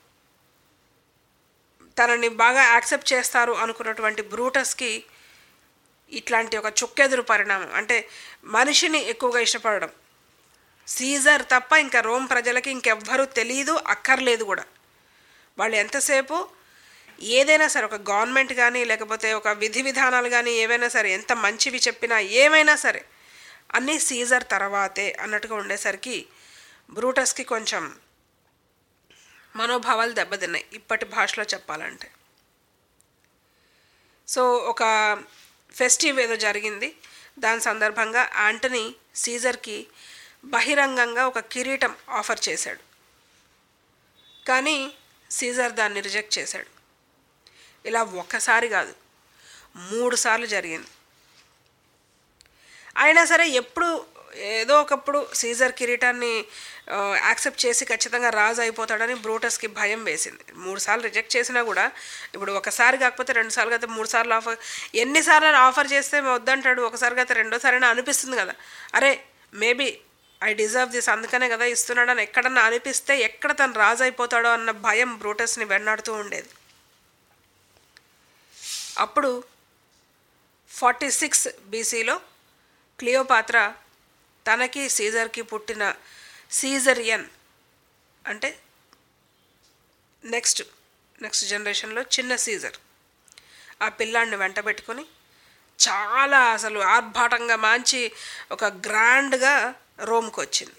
తనని బాగా యాక్సెప్ట్ చేస్తారు అనుకున్నటువంటి బ్రూటస్కి ఇట్లాంటి ఒక చుక్కెదురు పరిణామం అంటే మనిషిని ఎక్కువగా ఇష్టపడడం సీజర్ తప్ప ఇంకా రోమ్ ప్రజలకి ఇంకెవ్వరూ తెలియదు అక్కర్లేదు కూడా వాళ్ళు ఎంతసేపు ఏదైనా సరే ఒక గవర్నమెంట్ కానీ లేకపోతే ఒక విధి విధానాలు కానీ ఏవైనా సరే ఎంత మంచివి చెప్పినా ఏమైనా సరే అన్నీ సీజర్ తర్వాతే అన్నట్టుగా ఉండేసరికి బ్రూటస్కి కొంచెం మనోభావాలు దెబ్బతిన్నాయి ఇప్పటి భాషలో చెప్పాలంటే సో ఒక ఫెస్టివ్ ఏదో జరిగింది దాని సందర్భంగా యాంటనీ సీజర్కి బహిరంగంగా ఒక కిరీటం ఆఫర్ చేశాడు కానీ సీజర్ దాన్ని రిజెక్ట్ చేశాడు ఇలా ఒక్కసారి కాదు మూడు సార్లు జరిగింది అయినా సరే ఎప్పుడు ఏదో ఒకప్పుడు సీజర్ కిరీటాన్ని యాక్సెప్ట్ చేసి ఖచ్చితంగా రాజు అయిపోతాడని బ్రూటస్కి భయం వేసింది మూడు సార్లు రిజెక్ట్ చేసినా కూడా ఇప్పుడు ఒకసారి కాకపోతే రెండు సార్లు కాకపోతే మూడు సార్లు ఆఫర్ ఎన్నిసార్లు ఆఫర్ చేస్తే వద్దంటాడు ఒకసారి కాకపోతే రెండోసారి అని అనిపిస్తుంది కదా అరే మేబీ ఐ డిజర్వ్ దిస్ అందుకనే కదా ఇస్తున్నాడని ఎక్కడన్నా అనిపిస్తే ఎక్కడ తను రాజు అయిపోతాడో అన్న భయం బ్రూటస్ని వెన్నాడుతూ ఉండేది అప్పుడు ఫార్టీ సిక్స్ బీసీలో క్లియోపాత్ర తనకి సీజర్కి పుట్టిన సీజరియన్ అంటే నెక్స్ట్ నెక్స్ట్ జనరేషన్లో చిన్న సీజర్ ఆ పిల్లాడిని వెంట పెట్టుకొని చాలా అసలు ఆర్భాటంగా మంచి ఒక గ్రాండ్గా రోమ్కి వచ్చింది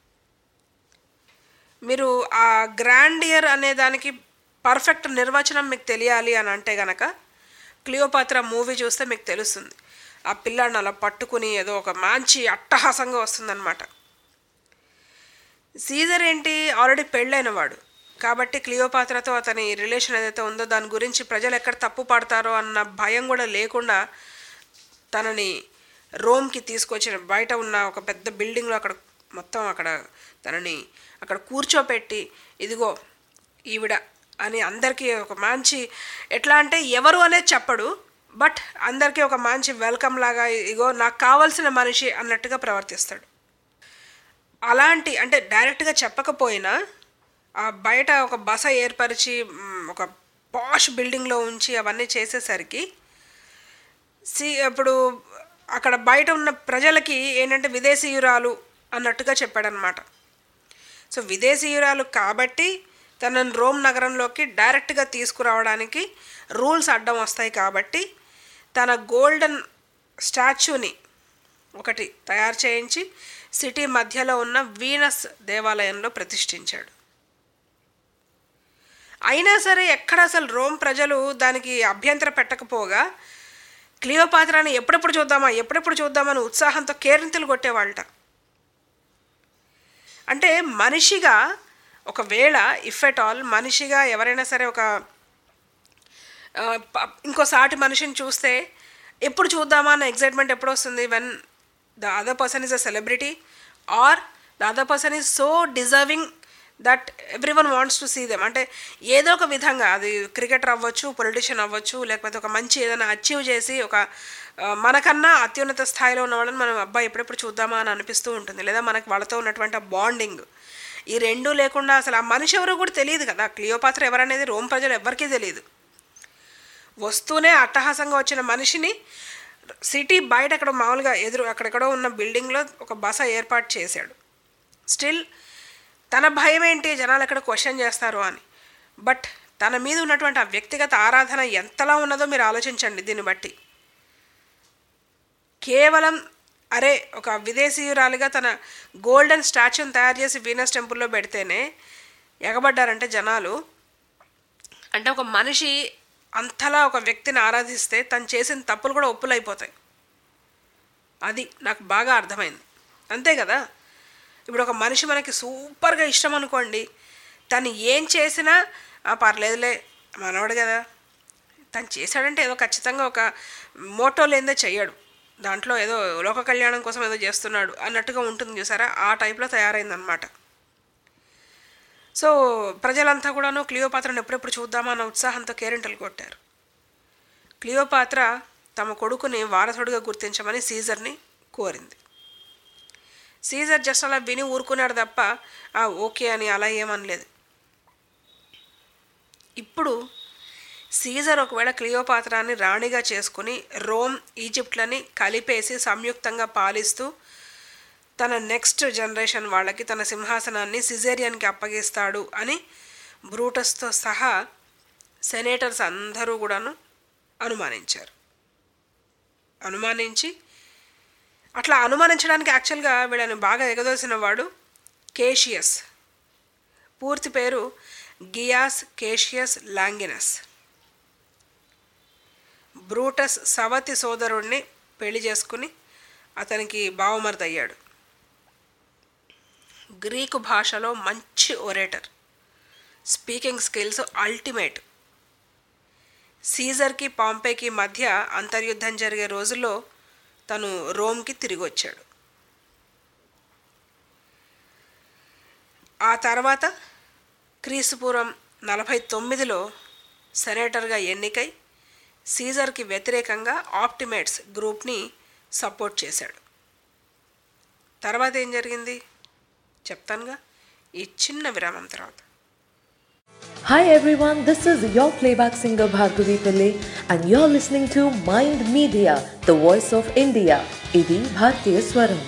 మీరు ఆ గ్రాండియర్ అనే దానికి పర్ఫెక్ట్ నిర్వచనం మీకు తెలియాలి అని అంటే గనక క్లియోపాత్ర మూవీ చూస్తే మీకు తెలుస్తుంది ఆ పిల్లాడిని అలా పట్టుకుని ఏదో ఒక మంచి అట్టహాసంగా వస్తుందన్నమాట సీజర్ ఏంటి ఆల్రెడీ పెళ్ళైన వాడు కాబట్టి క్లియోపాత్రతో అతని రిలేషన్ ఏదైతే ఉందో దాని గురించి ప్రజలు ఎక్కడ తప్పు పడతారో అన్న భయం కూడా లేకుండా తనని రోమ్కి తీసుకొచ్చిన బయట ఉన్న ఒక పెద్ద బిల్డింగ్లో అక్కడ మొత్తం అక్కడ తనని అక్కడ కూర్చోపెట్టి ఇదిగో ఈవిడ అని అందరికీ ఒక మంచి ఎట్లా అంటే ఎవరు అనేది చెప్పడు బట్ అందరికీ ఒక మంచి వెల్కమ్ లాగా ఇగో నాకు కావాల్సిన మనిషి అన్నట్టుగా ప్రవర్తిస్తాడు అలాంటి అంటే డైరెక్ట్గా చెప్పకపోయినా ఆ బయట ఒక బస ఏర్పరిచి మ్, ఒక పాష్ బిల్డింగ్లో ఉంచి అవన్నీ చేసేసరికి సి ఇప్పుడు అక్కడ బయట ఉన్న ప్రజలకి ఏంటంటే విదేశీయురాలు అన్నట్టుగా చెప్పాడనమాట సో విదేశీయురాలు కాబట్టి తనను రోమ్ నగరంలోకి డైరెక్ట్గా తీసుకురావడానికి రూల్స్ అడ్డం వస్తాయి కాబట్టి తన గోల్డెన్ స్టాచ్యూని ఒకటి తయారు చేయించి సిటీ మధ్యలో ఉన్న వీనస్ దేవాలయంలో ప్రతిష్ఠించాడు అయినా సరే ఎక్కడ అసలు రోమ్ ప్రజలు దానికి అభ్యంతర పెట్టకపోగా క్లియోపాత్రాని ఎప్పుడెప్పుడు చూద్దామా ఎప్పుడెప్పుడు చూద్దామని ఉత్సాహంతో కేరింతలు కొట్టేవాళ్ళట అంటే మనిషిగా ఒకవేళ ఇఫ్ ఎట్ ఆల్ మనిషిగా ఎవరైనా సరే ఒక ఆ, ప- ఇంకో సాటి మనిషిని చూస్తే ఎప్పుడు చూద్దామా అన్న ఎగ్జైట్మెంట్ ఎప్పుడు వస్తుంది when the other person is a celebrity or the other person is so deserving that every one wants to see them అంటే ఏదో ఒక విధంగా అది క్రికెటర్ అవ్వచ్చు పొలిటీషియన్ అవ్వచ్చు లేకపోతే ఒక మంచి ఏదైనా అచీవ్ చేసి ఒక ఆ, మనకన్నా అత్యున్నత స్థాయిలో ఉన్న వాళ్ళని మనం అబ్బాయి ఎప్పుడెప్పుడు చూద్దామా అని అనిపిస్తూ ఉంటుంది లేదా మనకు వాళ్ళతో ఉన్నటువంటి ఆ బాండింగ్ ఈ రెండూ లేకుండా అసలు ఆ మనిషి ఎవరో కూడా తెలియదు కదా క్లియోపాత్ర ఎవరనేది రోమ్ ప్రజలు ఎవరికీ తెలియదు వస్తూనే అట్టహాసంగా వచ్చిన మనిషిని సిటీ బయట అక్కడ మామూలుగా ఎదురు అక్కడెక్కడో ఉన్న బిల్డింగ్లో ఒక బస ఏర్పాటు చేశాడు స్టిల్ తన భయం ఏంటి జనాలు ఎక్కడ క్వశ్చన్ చేస్తారు అని బట్ తన మీద ఉన్నటువంటి ఆ వ్యక్తిగత ఆరాధన ఎంతలా ఉన్నదో మీరు ఆలోచించండి దీన్ని బట్టి కేవలం అరే ఒక విదేశీయురాలిగా తన గోల్డెన్ స్టాచ్యూని తయారు చేసి వీనస్ టెంపుల్లో పెడితేనే ఎగబడ్డారంటే జనాలు అంటే ఒక మనిషి అంతలా ఒక వ్యక్తిని ఆరాధిస్తే తను చేసిన తప్పులు కూడా ఒప్పులైపోతాయి అది నాకు బాగా అర్థమైంది అంతే కదా ఇప్పుడు ఒక మనిషి మనకి సూపర్గా ఇష్టం అనుకోండి తను ఏం చేసినా "ఆ, పర్లేదులే మనవాడు కదా తను చేశాడంటే ఏదో ఖచ్చితంగా ఒక మోటో లేదే చెయ్యడు దాంట్లో ఏదో లోక కళ్యాణం కోసం ఏదో చేస్తున్నాడు అన్నట్టుగా ఉంటుంది చూసారా ఆ టైప్లో తయారైందనమాట సో ప్రజలంతా కూడాను క్లియోపాత్రను ఎప్పుడెప్పుడు చూద్దామా అన్న ఉత్సాహంతో కేరింటలు కొట్టారు క్లియోపాత్ర తమ కొడుకుని వారసుడిగా గుర్తించమని సీజర్ని కోరింది సీజర్ జస్ట్ అలా విని ఊరుకున్నాడు తప్ప "ఆ, ఓకే అని అలా ఏమనలేదు ఇప్పుడు సీజర్ ఒకవేళ క్లియోపాత్రాన్ని రాణిగా చేసుకుని రోమ్ ఈజిప్ట్లని కలిపేసి సంయుక్తంగా పాలిస్తూ తన నెక్స్ట్ జనరేషన్ వాళ్ళకి తన సింహాసనాన్ని సిజేరియన్కి అప్పగిస్తాడు అని బ్రూటస్తో సహా సెనేటర్స్ అందరూ కూడాను అనుమానించారు అనుమానించి అట్లా అనుమానించడానికి యాక్చువల్గా వీళ్ళని బాగా ఎగదోసిన వాడు కేషియస్ పూర్తి పేరు గియాస్ కేషియస్ లాంగినస్ బ్రూటస్ సవతి సోదరుణ్ణి పెళ్లి చేసుకుని అతనికి బావమరిది అయ్యాడు గ్రీకు భాషలో మంచి ఒరేటర్ స్పీకింగ్ స్కిల్స్ అల్టిమేట్ సీజర్కి పాంపేకి మధ్య అంతర్యుద్ధం జరిగే రోజుల్లో తను రోమ్కి తిరిగి వచ్చాడు ఆ తర్వాత క్రీస్తుపూర్వం నలభై తొమ్మిదిలో సెనేటర్గా ఎన్నికై సీజర్కి వ్యతిరేకంగా ఆప్టిమేట్స్ గ్రూప్ని సపోర్ట్ చేశాడు తర్వాత ఏం జరిగింది చెప్తానుగా ఈ చిన్న విరామం తర్వాత Hi everyone, this is your playback singer Bhargavi Pillai and you're listening to Mind Media, the voice of India. Idi Bhartiya Swaram.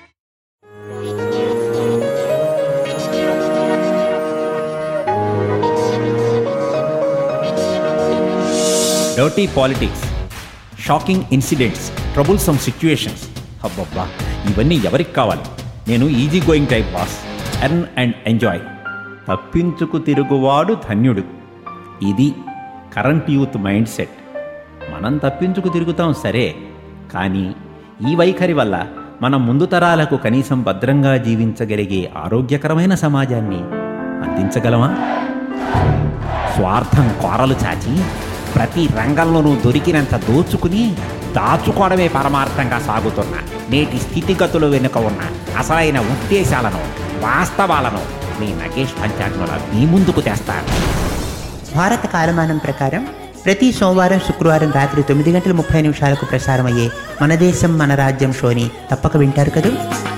Dirty politics shocking incidents troublesome situations అబ్బబ్బా ఇవన్నీ ఎవరికి కావాలి నేను easy going type boss earn and enjoy తప్పించుకు తిరుగువాడు ధన్యుడు ఇది current youth mind set మనం తప్పించుకు తిరుగుతాం సరే కానీ ఈ వైఖరి వల్ల మనం ముందు తరాలకు కనీసం భద్రంగా జీవించగలిగే ఆరోగ్యకరమైన సమాజాన్ని అందించగలమా స్వార్థం కోరలు చాచి ప్రతి రంగంలోనూ దొరికినంత దోచుకుని దాచుకోవడమే పరమార్థంగా సాగుతున్న నేటి స్థితిగతుల వెనుక ఉన్న అసలైన ఉద్దేశాలను వాస్తవాలను మీ నగేష్ పంచాగ్నుల మీ ముందుకు తెస్తారు భారత కాలమానం ప్రకారం ప్రతి సోమవారం శుక్రవారం రాత్రి తొమ్మిది గంటల ముప్పై నిమిషాలకు ప్రసారమయ్యే మన దేశం మన రాజ్యం షోని తప్పక వింటారు కదూ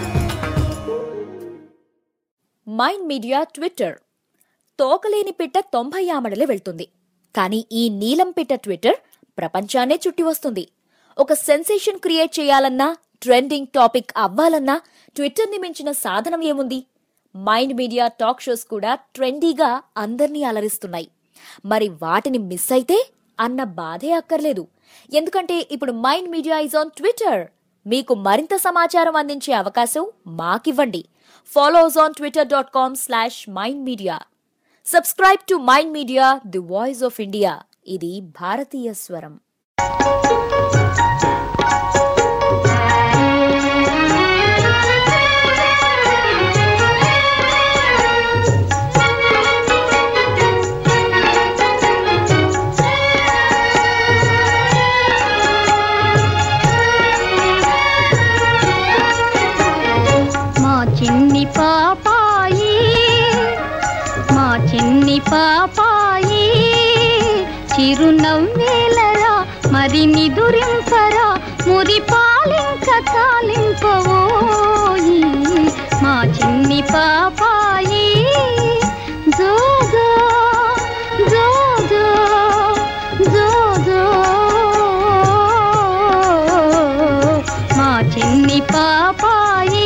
మైండ్ మీడియా ట్విట్టర్ తోకలేని పిట్ట తొంభై ఆమడలే వెళ్తుంది కానీ ఈ నీలం పిట్ట ట్విట్టర్ ప్రపంచాన్నే చుట్టి వస్తుంది ఒక సెన్సేషన్ క్రియేట్ చేయాలన్నా ట్రెండింగ్ టాపిక్ అవ్వాలన్నా ట్విట్టర్ని మించిన సాధనం ఏముంది మైండ్ మీడియా టాక్ షోస్ కూడా ట్రెండీగా అందర్నీ అలరిస్తున్నాయి మరి వాటిని మిస్ అయితే అన్న బాధే అక్కర్లేదు ఎందుకంటే ఇప్పుడు mind media is on twitter మీకు మరింత సమాచారం అందించే అవకాశం మాకివ్వండి follow us on twitter dot com slash mind media subscribe to mind media the voice of India ఇది భారతీయ స్వరం మా చిన్ని పాపాయి మా చిన్ని పాపాయి చిరునవ్వేలరా మరి నిదురింపరా మురి పాలింక తాలింపవోయి మా చిన్ని పాపాయి జోజో జోజో జోజో మా చిన్ని పాపాయి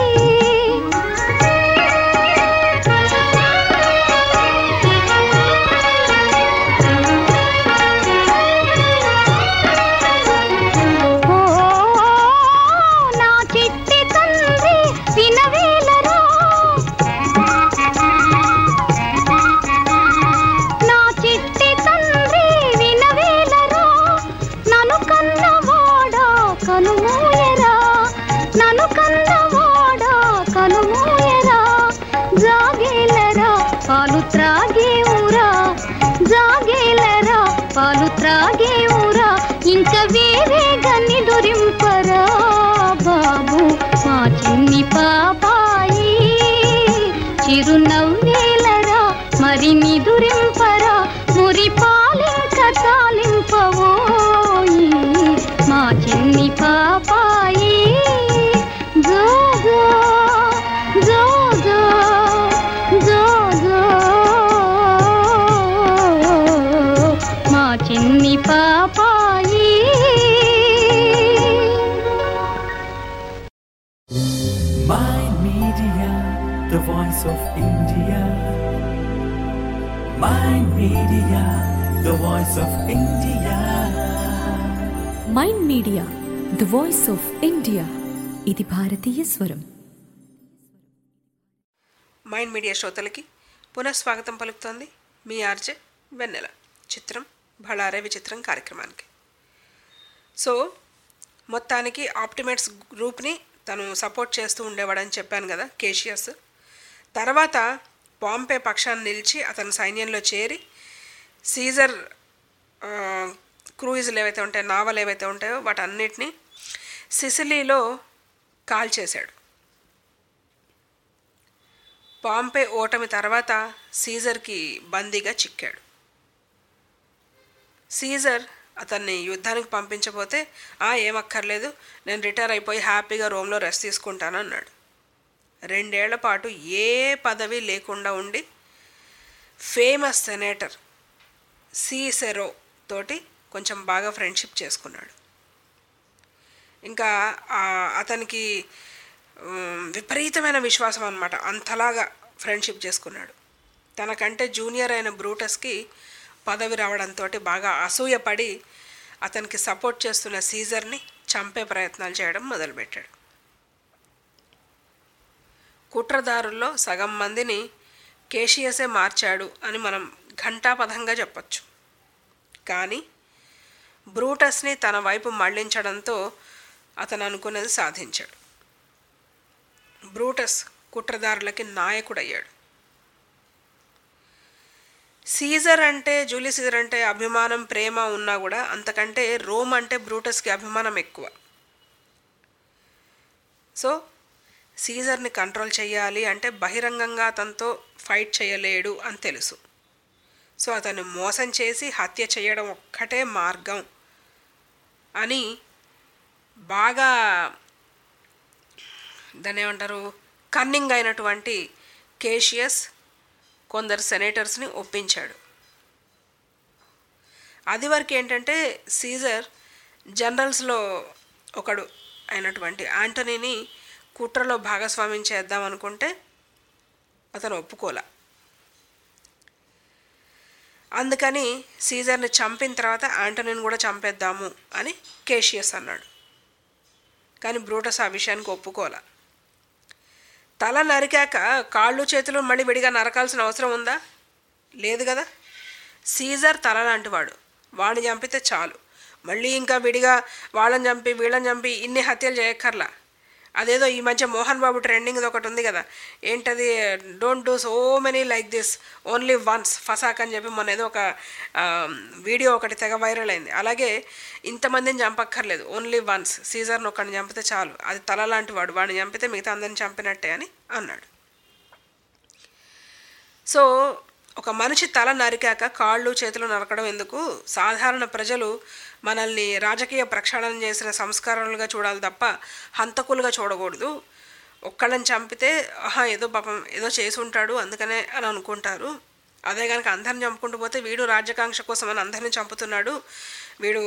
ఓ నా చిట్టి తండ్రి వినవేలరా నా చిట్టి తండ్రి వినవేలరా నన్ను కన్నవాడా కనుమూయరా నన్ను కన్నవాడా కనుమూయరా జాగేలరా పాలు త్రాగేవురా జాగేలరా పాలు త్రాగేవురా ఇంక వేరేగా నిదురింపరా బాబు మా చిన్ని పాపాయి చిరునవ్వేలరా మరి నిదురింపరా మురి పాలింక తాలింపవోయి మా చిన్ని పాపాయి జోజో జోజో జోజో మా చిన్ని పాపాయి voice of India. Mind media the voice of India ఇది భారతీయ స్వరం మైండ్ మీడియా శ్రోతలకి పునఃస్వాగతం పలుకుతోంది మీ ఆర్జే వెన్నెల చిత్రం బళారే విచిత్రం కార్యక్రమానికి సో మొత్తానికి ఆప్టిమేట్స్ గ్రూప్ని తను సపోర్ట్ చేస్తూ ఉండేవాడని చెప్పాను కదా కేషియస్ తర్వాత పాంపే పక్షాన్ని నిలిచి అతని సైన్యంలో చేరి సీజర్ ఆ, క్రూయిజులు ఏవైతే ఉంటాయో నావలు ఏవైతే ఉంటాయో వాటన్నిటిని సిసిలీలో కాల్ చేశాడు పాంపే ఓటమి తర్వాత సీజర్కి బందీగా చిక్కాడు సీజర్ అతన్ని యుద్ధానికి పంపించబోతే ఆ ఏమక్కర్లేదు నేను రిటైర్ అయిపోయి హ్యాపీగా రోమ్లో రెస్ట్ తీసుకుంటాను అన్నాడు రెండేళ్ల పాటు ఏ పదవి లేకుండా ఉండి ఫేమస్ సెనేటర్ సీసెరో తోటి కొంచెం బాగా ఫ్రెండ్షిప్ చేసుకున్నాడు ఇంకా ఆ, అతనికి ఉమ్, విపరీతమైన విశ్వాసం అనమాట అంతలాగా ఫ్రెండ్షిప్ చేసుకున్నాడు తనకంటే జూనియర్ అయిన బ్రూటస్కి పదవి రావడంతో బాగా అసూయపడి అతనికి సపోర్ట్ చేస్తున్న సీజర్ని చంపే ప్రయత్నాలు చేయడం మొదలుపెట్టాడు కుట్రదారుల్లో సగం మందిని కేషియసే మార్చాడు అని మనం ఘంటాపథంగా చెప్పొచ్చు కానీ బ్రూటస్ని తన వైపు మళ్లించడంతో అతను అనుకున్నది సాధించాడు బ్రూటస్ కుట్రదారులకి నాయకుడయ్యాడు సీజర్ అంటే జూలీ సీజర్ అంటే అభిమానం ప్రేమ ఉన్నా కూడా అంతకంటే రోమ్ అంటే బ్రూటస్కి అభిమానం ఎక్కువ సో సీజర్ని కంట్రోల్ చేయాలి అంటే బహిరంగంగా అతనితో ఫైట్ చేయలేడు అని తెలుసు సో అతన్ని మోసం చేసి హత్య చేయడం ఒక్కటే మార్గం అని బాగా దాన్ని ఏమంటారు కన్నింగ్ అయినటువంటి కేషియస్ కొందరు సెనేటర్స్ని ఒప్పించాడు అది వరకు ఏంటంటే సీజర్ జనరల్స్లో ఒకడు అయినటువంటి యాంటనీని కుట్రలో భాగస్వామ్యం చేద్దాం అనుకుంటే అతను ఒప్పుకోలే అందుకని సీజర్ని చంపిన తర్వాత యాంటనీని కూడా చంపేద్దాము అని కేషియస్ అన్నాడు కానీ బ్రూటస్ ఆ విషయానికి ఒప్పుకోలే తల నరికాక కాళ్ళు చేతులు మళ్ళీ విడిగా నరకాల్సిన అవసరం ఉందా లేదు కదా సీజర్ తల లాంటివాడు వాడిని చంపితే చాలు మళ్ళీ ఇంకా విడిగా వాళ్ళని చంపి వీళ్ళని చంపి ఇన్ని హత్యలు చేయక్కర్లా అదేదో ఈ మధ్య మోహన్ బాబు ట్రెండింగ్ ఒకటి ఉంది కదా ఏంటది don't do so many like this only once ఫసాక్ అని చెప్పి మొన్న ఏదో ఒక వీడియో ఒకటి తెగ వైరల్ అయింది అలాగే ఇంతమందిని చంపక్కర్లేదు ఓన్లీ వన్స్ సీజర్ని ఒకరిని చంపితే చాలు అది తల లాంటి వాడు వాడిని చంపితే మిగతా అందరిని చంపినట్టే అని అన్నాడు సో ఒక మనిషి తల నరికాక కాళ్ళు చేతులు నరకడం ఎందుకు సాధారణ ప్రజలు మనల్ని రాజకీయ ప్రక్షాళన చేసిన సంస్కారాలుగా చూడాలి తప్ప హంతకులుగా చూడకూడదు ఒక్కళ్ళని చంపితే ఆహా ఏదో పాపం ఏదో చేసి ఉంటాడు అందుకనే అని అనుకుంటారు అదే కనుక అందరిని చంపుకుంటూ పోతే వీడు రాజ్యకాంక్ష కోసం అని అందరిని చంపుతున్నాడు వీడు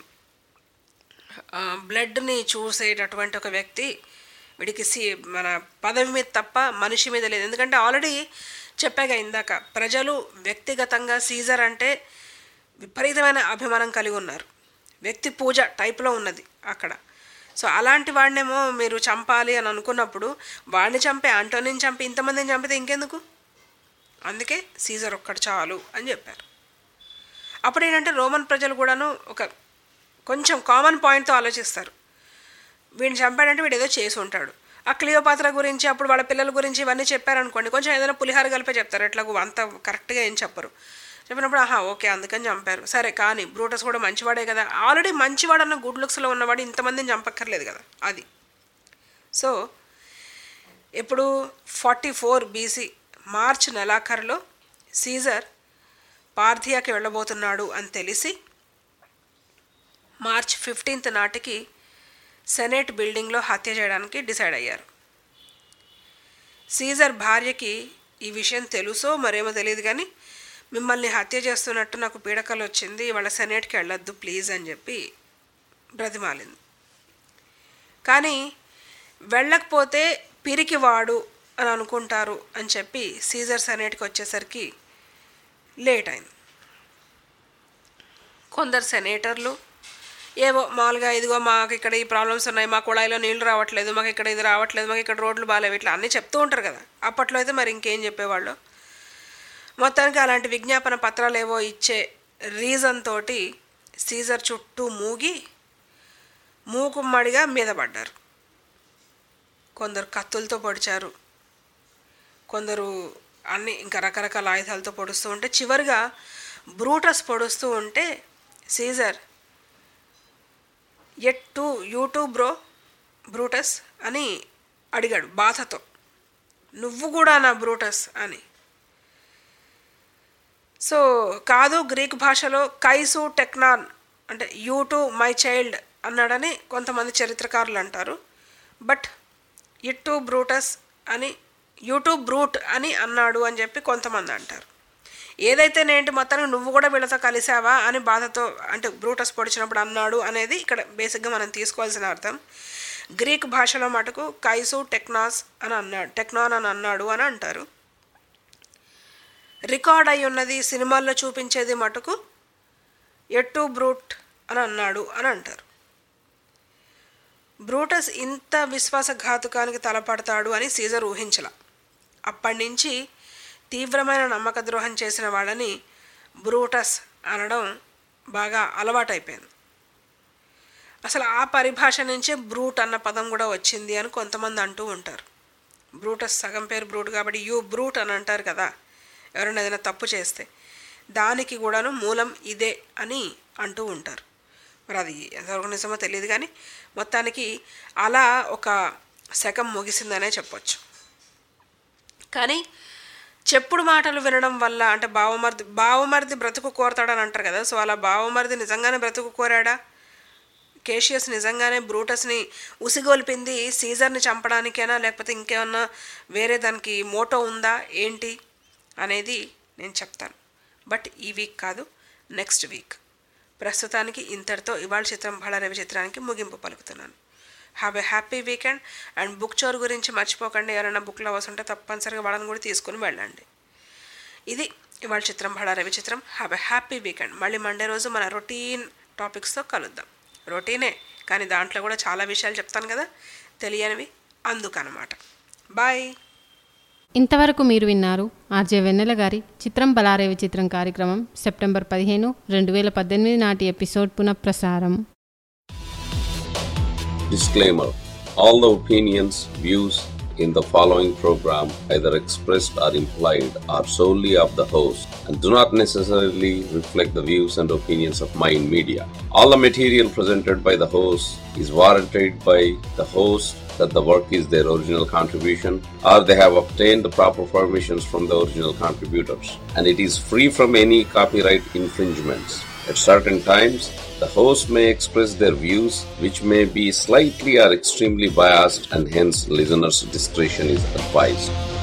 బ్లడ్ని చూసేటటువంటి ఒక వ్యక్తి వీడికి సి మన పదవి మీద తప్ప మనిషి మీద లేదు ఎందుకంటే ఆల్రెడీ చెప్పాగా ఇందాక ప్రజలు వ్యక్తిగతంగా సీజర్ అంటే విపరీతమైన అభిమానం కలిగి ఉన్నారు వ్యక్తి పూజ టైప్లో ఉన్నది అక్కడ సో అలాంటి వాడినేమో మీరు చంపాలి అని అనుకున్నప్పుడు వాడిని చంపి ఆంటోనీని చంపి ఇంతమందిని చంపితే ఇంకెందుకు అందుకే సీజర్ ఒక్కడు చాలు అని చెప్పారు అప్పుడు ఏంటంటే రోమన్ ప్రజలు కూడాను ఒక కొంచెం కామన్ పాయింట్తో ఆలోచిస్తారు వీడిని చంపాడంటే వీడు ఏదో చేసి ఉంటాడు ఆ క్లియోపాత్ర గురించి అప్పుడు వాళ్ళ పిల్లల గురించి ఇవన్నీ చెప్పారనుకోండి కొంచెం ఏదైనా పులిహార కలిపే చెప్తారు ఎట్లా అంత కరెక్ట్గా ఏం చెప్పరు చెప్పినప్పుడు ఆహా ఓకే అందుకని చంపారు సరే కానీ బ్రూటస్ కూడా మంచివాడే కదా ఆల్రెడీ మంచివాడు అన్న గుడ్ లుక్స్లో ఉన్నవాడు ఇంతమందిని చంపక్కర్లేదు కదా అది సో ఇప్పుడు ఫార్టీ ఫోర్ బీసీ మార్చ్ నెలాఖరులో సీజర్ పార్థియాకి వెళ్ళబోతున్నాడు అని తెలిసి మార్చ్ ఫిఫ్టీన్త్ నాటికి సెనేట్ బిల్డింగ్లో హత్య చేయడానికి డిసైడ్ అయ్యారు సీజర్ భార్యకి ఈ విషయం తెలుసో మరేమో తెలియదు కానీ మిమ్మల్ని హత్య చేస్తున్నట్టు నాకు పీడకలు వచ్చింది వాళ్ళ సెనేట్కి వెళ్ళొద్దు ప్లీజ్ అని చెప్పి బ్రతిమాలింది కానీ వెళ్ళకపోతే పిరికివాడు అని అనుకుంటారు అని చెప్పి సీజర్ సెనేట్కి వచ్చేసరికి లేట్ అయింది కొందరు సెనేటర్లు ఏవో మామూలుగా ఇదిగో మాకు ఇక్కడ ఈ ప్రాబ్లమ్స్ ఉన్నాయి మా కుళాయిలో నీళ్లు రావట్లేదు మాకు ఇక్కడ ఇది రావట్లేదు మాకు ఇక్కడ రోడ్లు బాగాలేవు ఇట్లా అన్నీ చెప్తూ ఉంటారు కదా అప్పట్లో అయితే మరి ఇంకేం చెప్పేవాళ్ళు మొత్తానికి అలాంటి విజ్ఞాపన పత్రాలు ఏవో ఇచ్చే రీజన్ తోటి సీజర్ చుట్టూ మూగి మూకుమ్మడిగా మీద పడ్డారు కొందరు కత్తులతో పొడిచారు కొందరు అన్ని ఇంకా రకరకాల ఆయుధాలతో పొడుస్తూ ఉంటే చివరిగా బ్రూటస్ పొడుస్తూ ఉంటే సీజర్ ఎట్టు యూట్యూబ్ బ్రో బ్రూటస్ అని అడిగాడు బాధతో నువ్వు కూడా నా బ్రూటస్ అని సో కాదు గ్రీక్ భాషలో కైసు టెక్నాన్ అంటే యూ టు మై చైల్డ్ అన్నాడని కొంతమంది చరిత్రకారులు అంటారు బట్ ఇట్టు బ్రూటస్ అని యూట్యూబ్ బ్రూట్ అని అన్నాడు అని చెప్పి కొంతమంది అంటారు ఏదైతే నేంటి మొత్తానికి నువ్వు కూడా వీళ్ళతో కలిసావా అని బాధతో అంటే బ్రూటస్ పొడిచినప్పుడు అన్నాడు అనేది ఇక్కడ బేసిక్గా మనం తీసుకోవాల్సిన అర్థం గ్రీక్ భాషలో మటుకు కైసు టెక్నాస్ అని అన్నాడు టెక్నాన్ అని అన్నాడు అని అంటారు రికార్డ్ అయి ఉన్నది సినిమాల్లో చూపించేది మటుకు ఎట్టు బ్రూట్ అని అన్నాడు అని అంటారు బ్రూటస్ ఇంత విశ్వాసఘాతుకానికి తలపడతాడు అని సీజర్ ఊహించల అప్పటి నుంచి తీవ్రమైన నమ్మక ద్రోహం చేసిన వాళ్ళని బ్రూటస్ అనడం బాగా అలవాటైపోయింది అసలు ఆ పరిభాష నుంచే బ్రూట్ అన్న పదం కూడా వచ్చింది అని కొంతమంది అంటూ ఉంటారు బ్రూటస్ సగం పేరు బ్రూట్ కాబట్టి యూ బ్రూట్ అని అంటారు కదా ఎవరైనా ఏదైనా తప్పు చేస్తే దానికి కూడాను మూలం ఇదే అని అంటూ ఉంటారు మరి అది ఎంతవరకు నిజమో తెలియదు కానీ మొత్తానికి అలా ఒక శకం ముగిసిందనే చెప్పొచ్చు కానీ చెప్పుడు మాటలు వినడం వల్ల అంటే బావమరిది బావమరిది బ్రతుకు కోరతాడని అంటారు కదా సో అలా బావమరిది నిజంగానే బ్రతుకు కోరాడా కేషియస్ నిజంగానే బ్రూటస్ని ఉసిగొల్పింది సీజర్ని చంపడానికేనా లేకపోతే ఇంకేమన్నా వేరే దానికి మోటో ఉందా ఏంటి అనేది నేను చెప్తాను బట్ ఈ వీక్ కాదు నెక్స్ట్ వీక్ ప్రస్తుతానికి ఇంతటితో ఇవాళ చిత్రం బళ రవి చిత్రానికి ముగింపు పలుకుతున్నాను have a happy weekend and book Chor గురించి మర్చిపోకండి ఎవరైనా బుక్ లవర్స్ ఉంటే తప్పనిసరిగా వాళ్ళని కూడా తీసుకుని వెళ్ళండి ఇది ఇవాళ చిత్రం బళ రవి చిత్రం హ్యావ్ ఎ హ్యాపీ వీకెండ్ మళ్ళీ మండే రోజు మన రొటీన్ టాపిక్స్తో కలుద్దాం రొటీనే కానీ దాంట్లో కూడా చాలా విషయాలు చెప్తాను కదా తెలియనివి అందుకనమాట బాయ్ ఇంతవరకు మీరు విన్నారు ఆర్జే వెన్నెల గారి చిత్రం బలారేవి చిత్రం కార్యక్రమం సెప్టెంబర్ పదిహేను రెండు వేల పద్దెనిమిది నాటి ఎపిసోడ్ పునఃప్రసారం Disclaimer All the opinions, views in the following program, either expressed or implied, are solely of the host and do not necessarily reflect the views and opinions of Mind Media. All the material presented by the host is warranted by the host that the work is their original contribution or they have obtained the proper permissions from the original contributors and it is free from any copyright infringements. At certain times, the host may express their views which may be slightly or extremely biased and hence listeners' discretion is advised.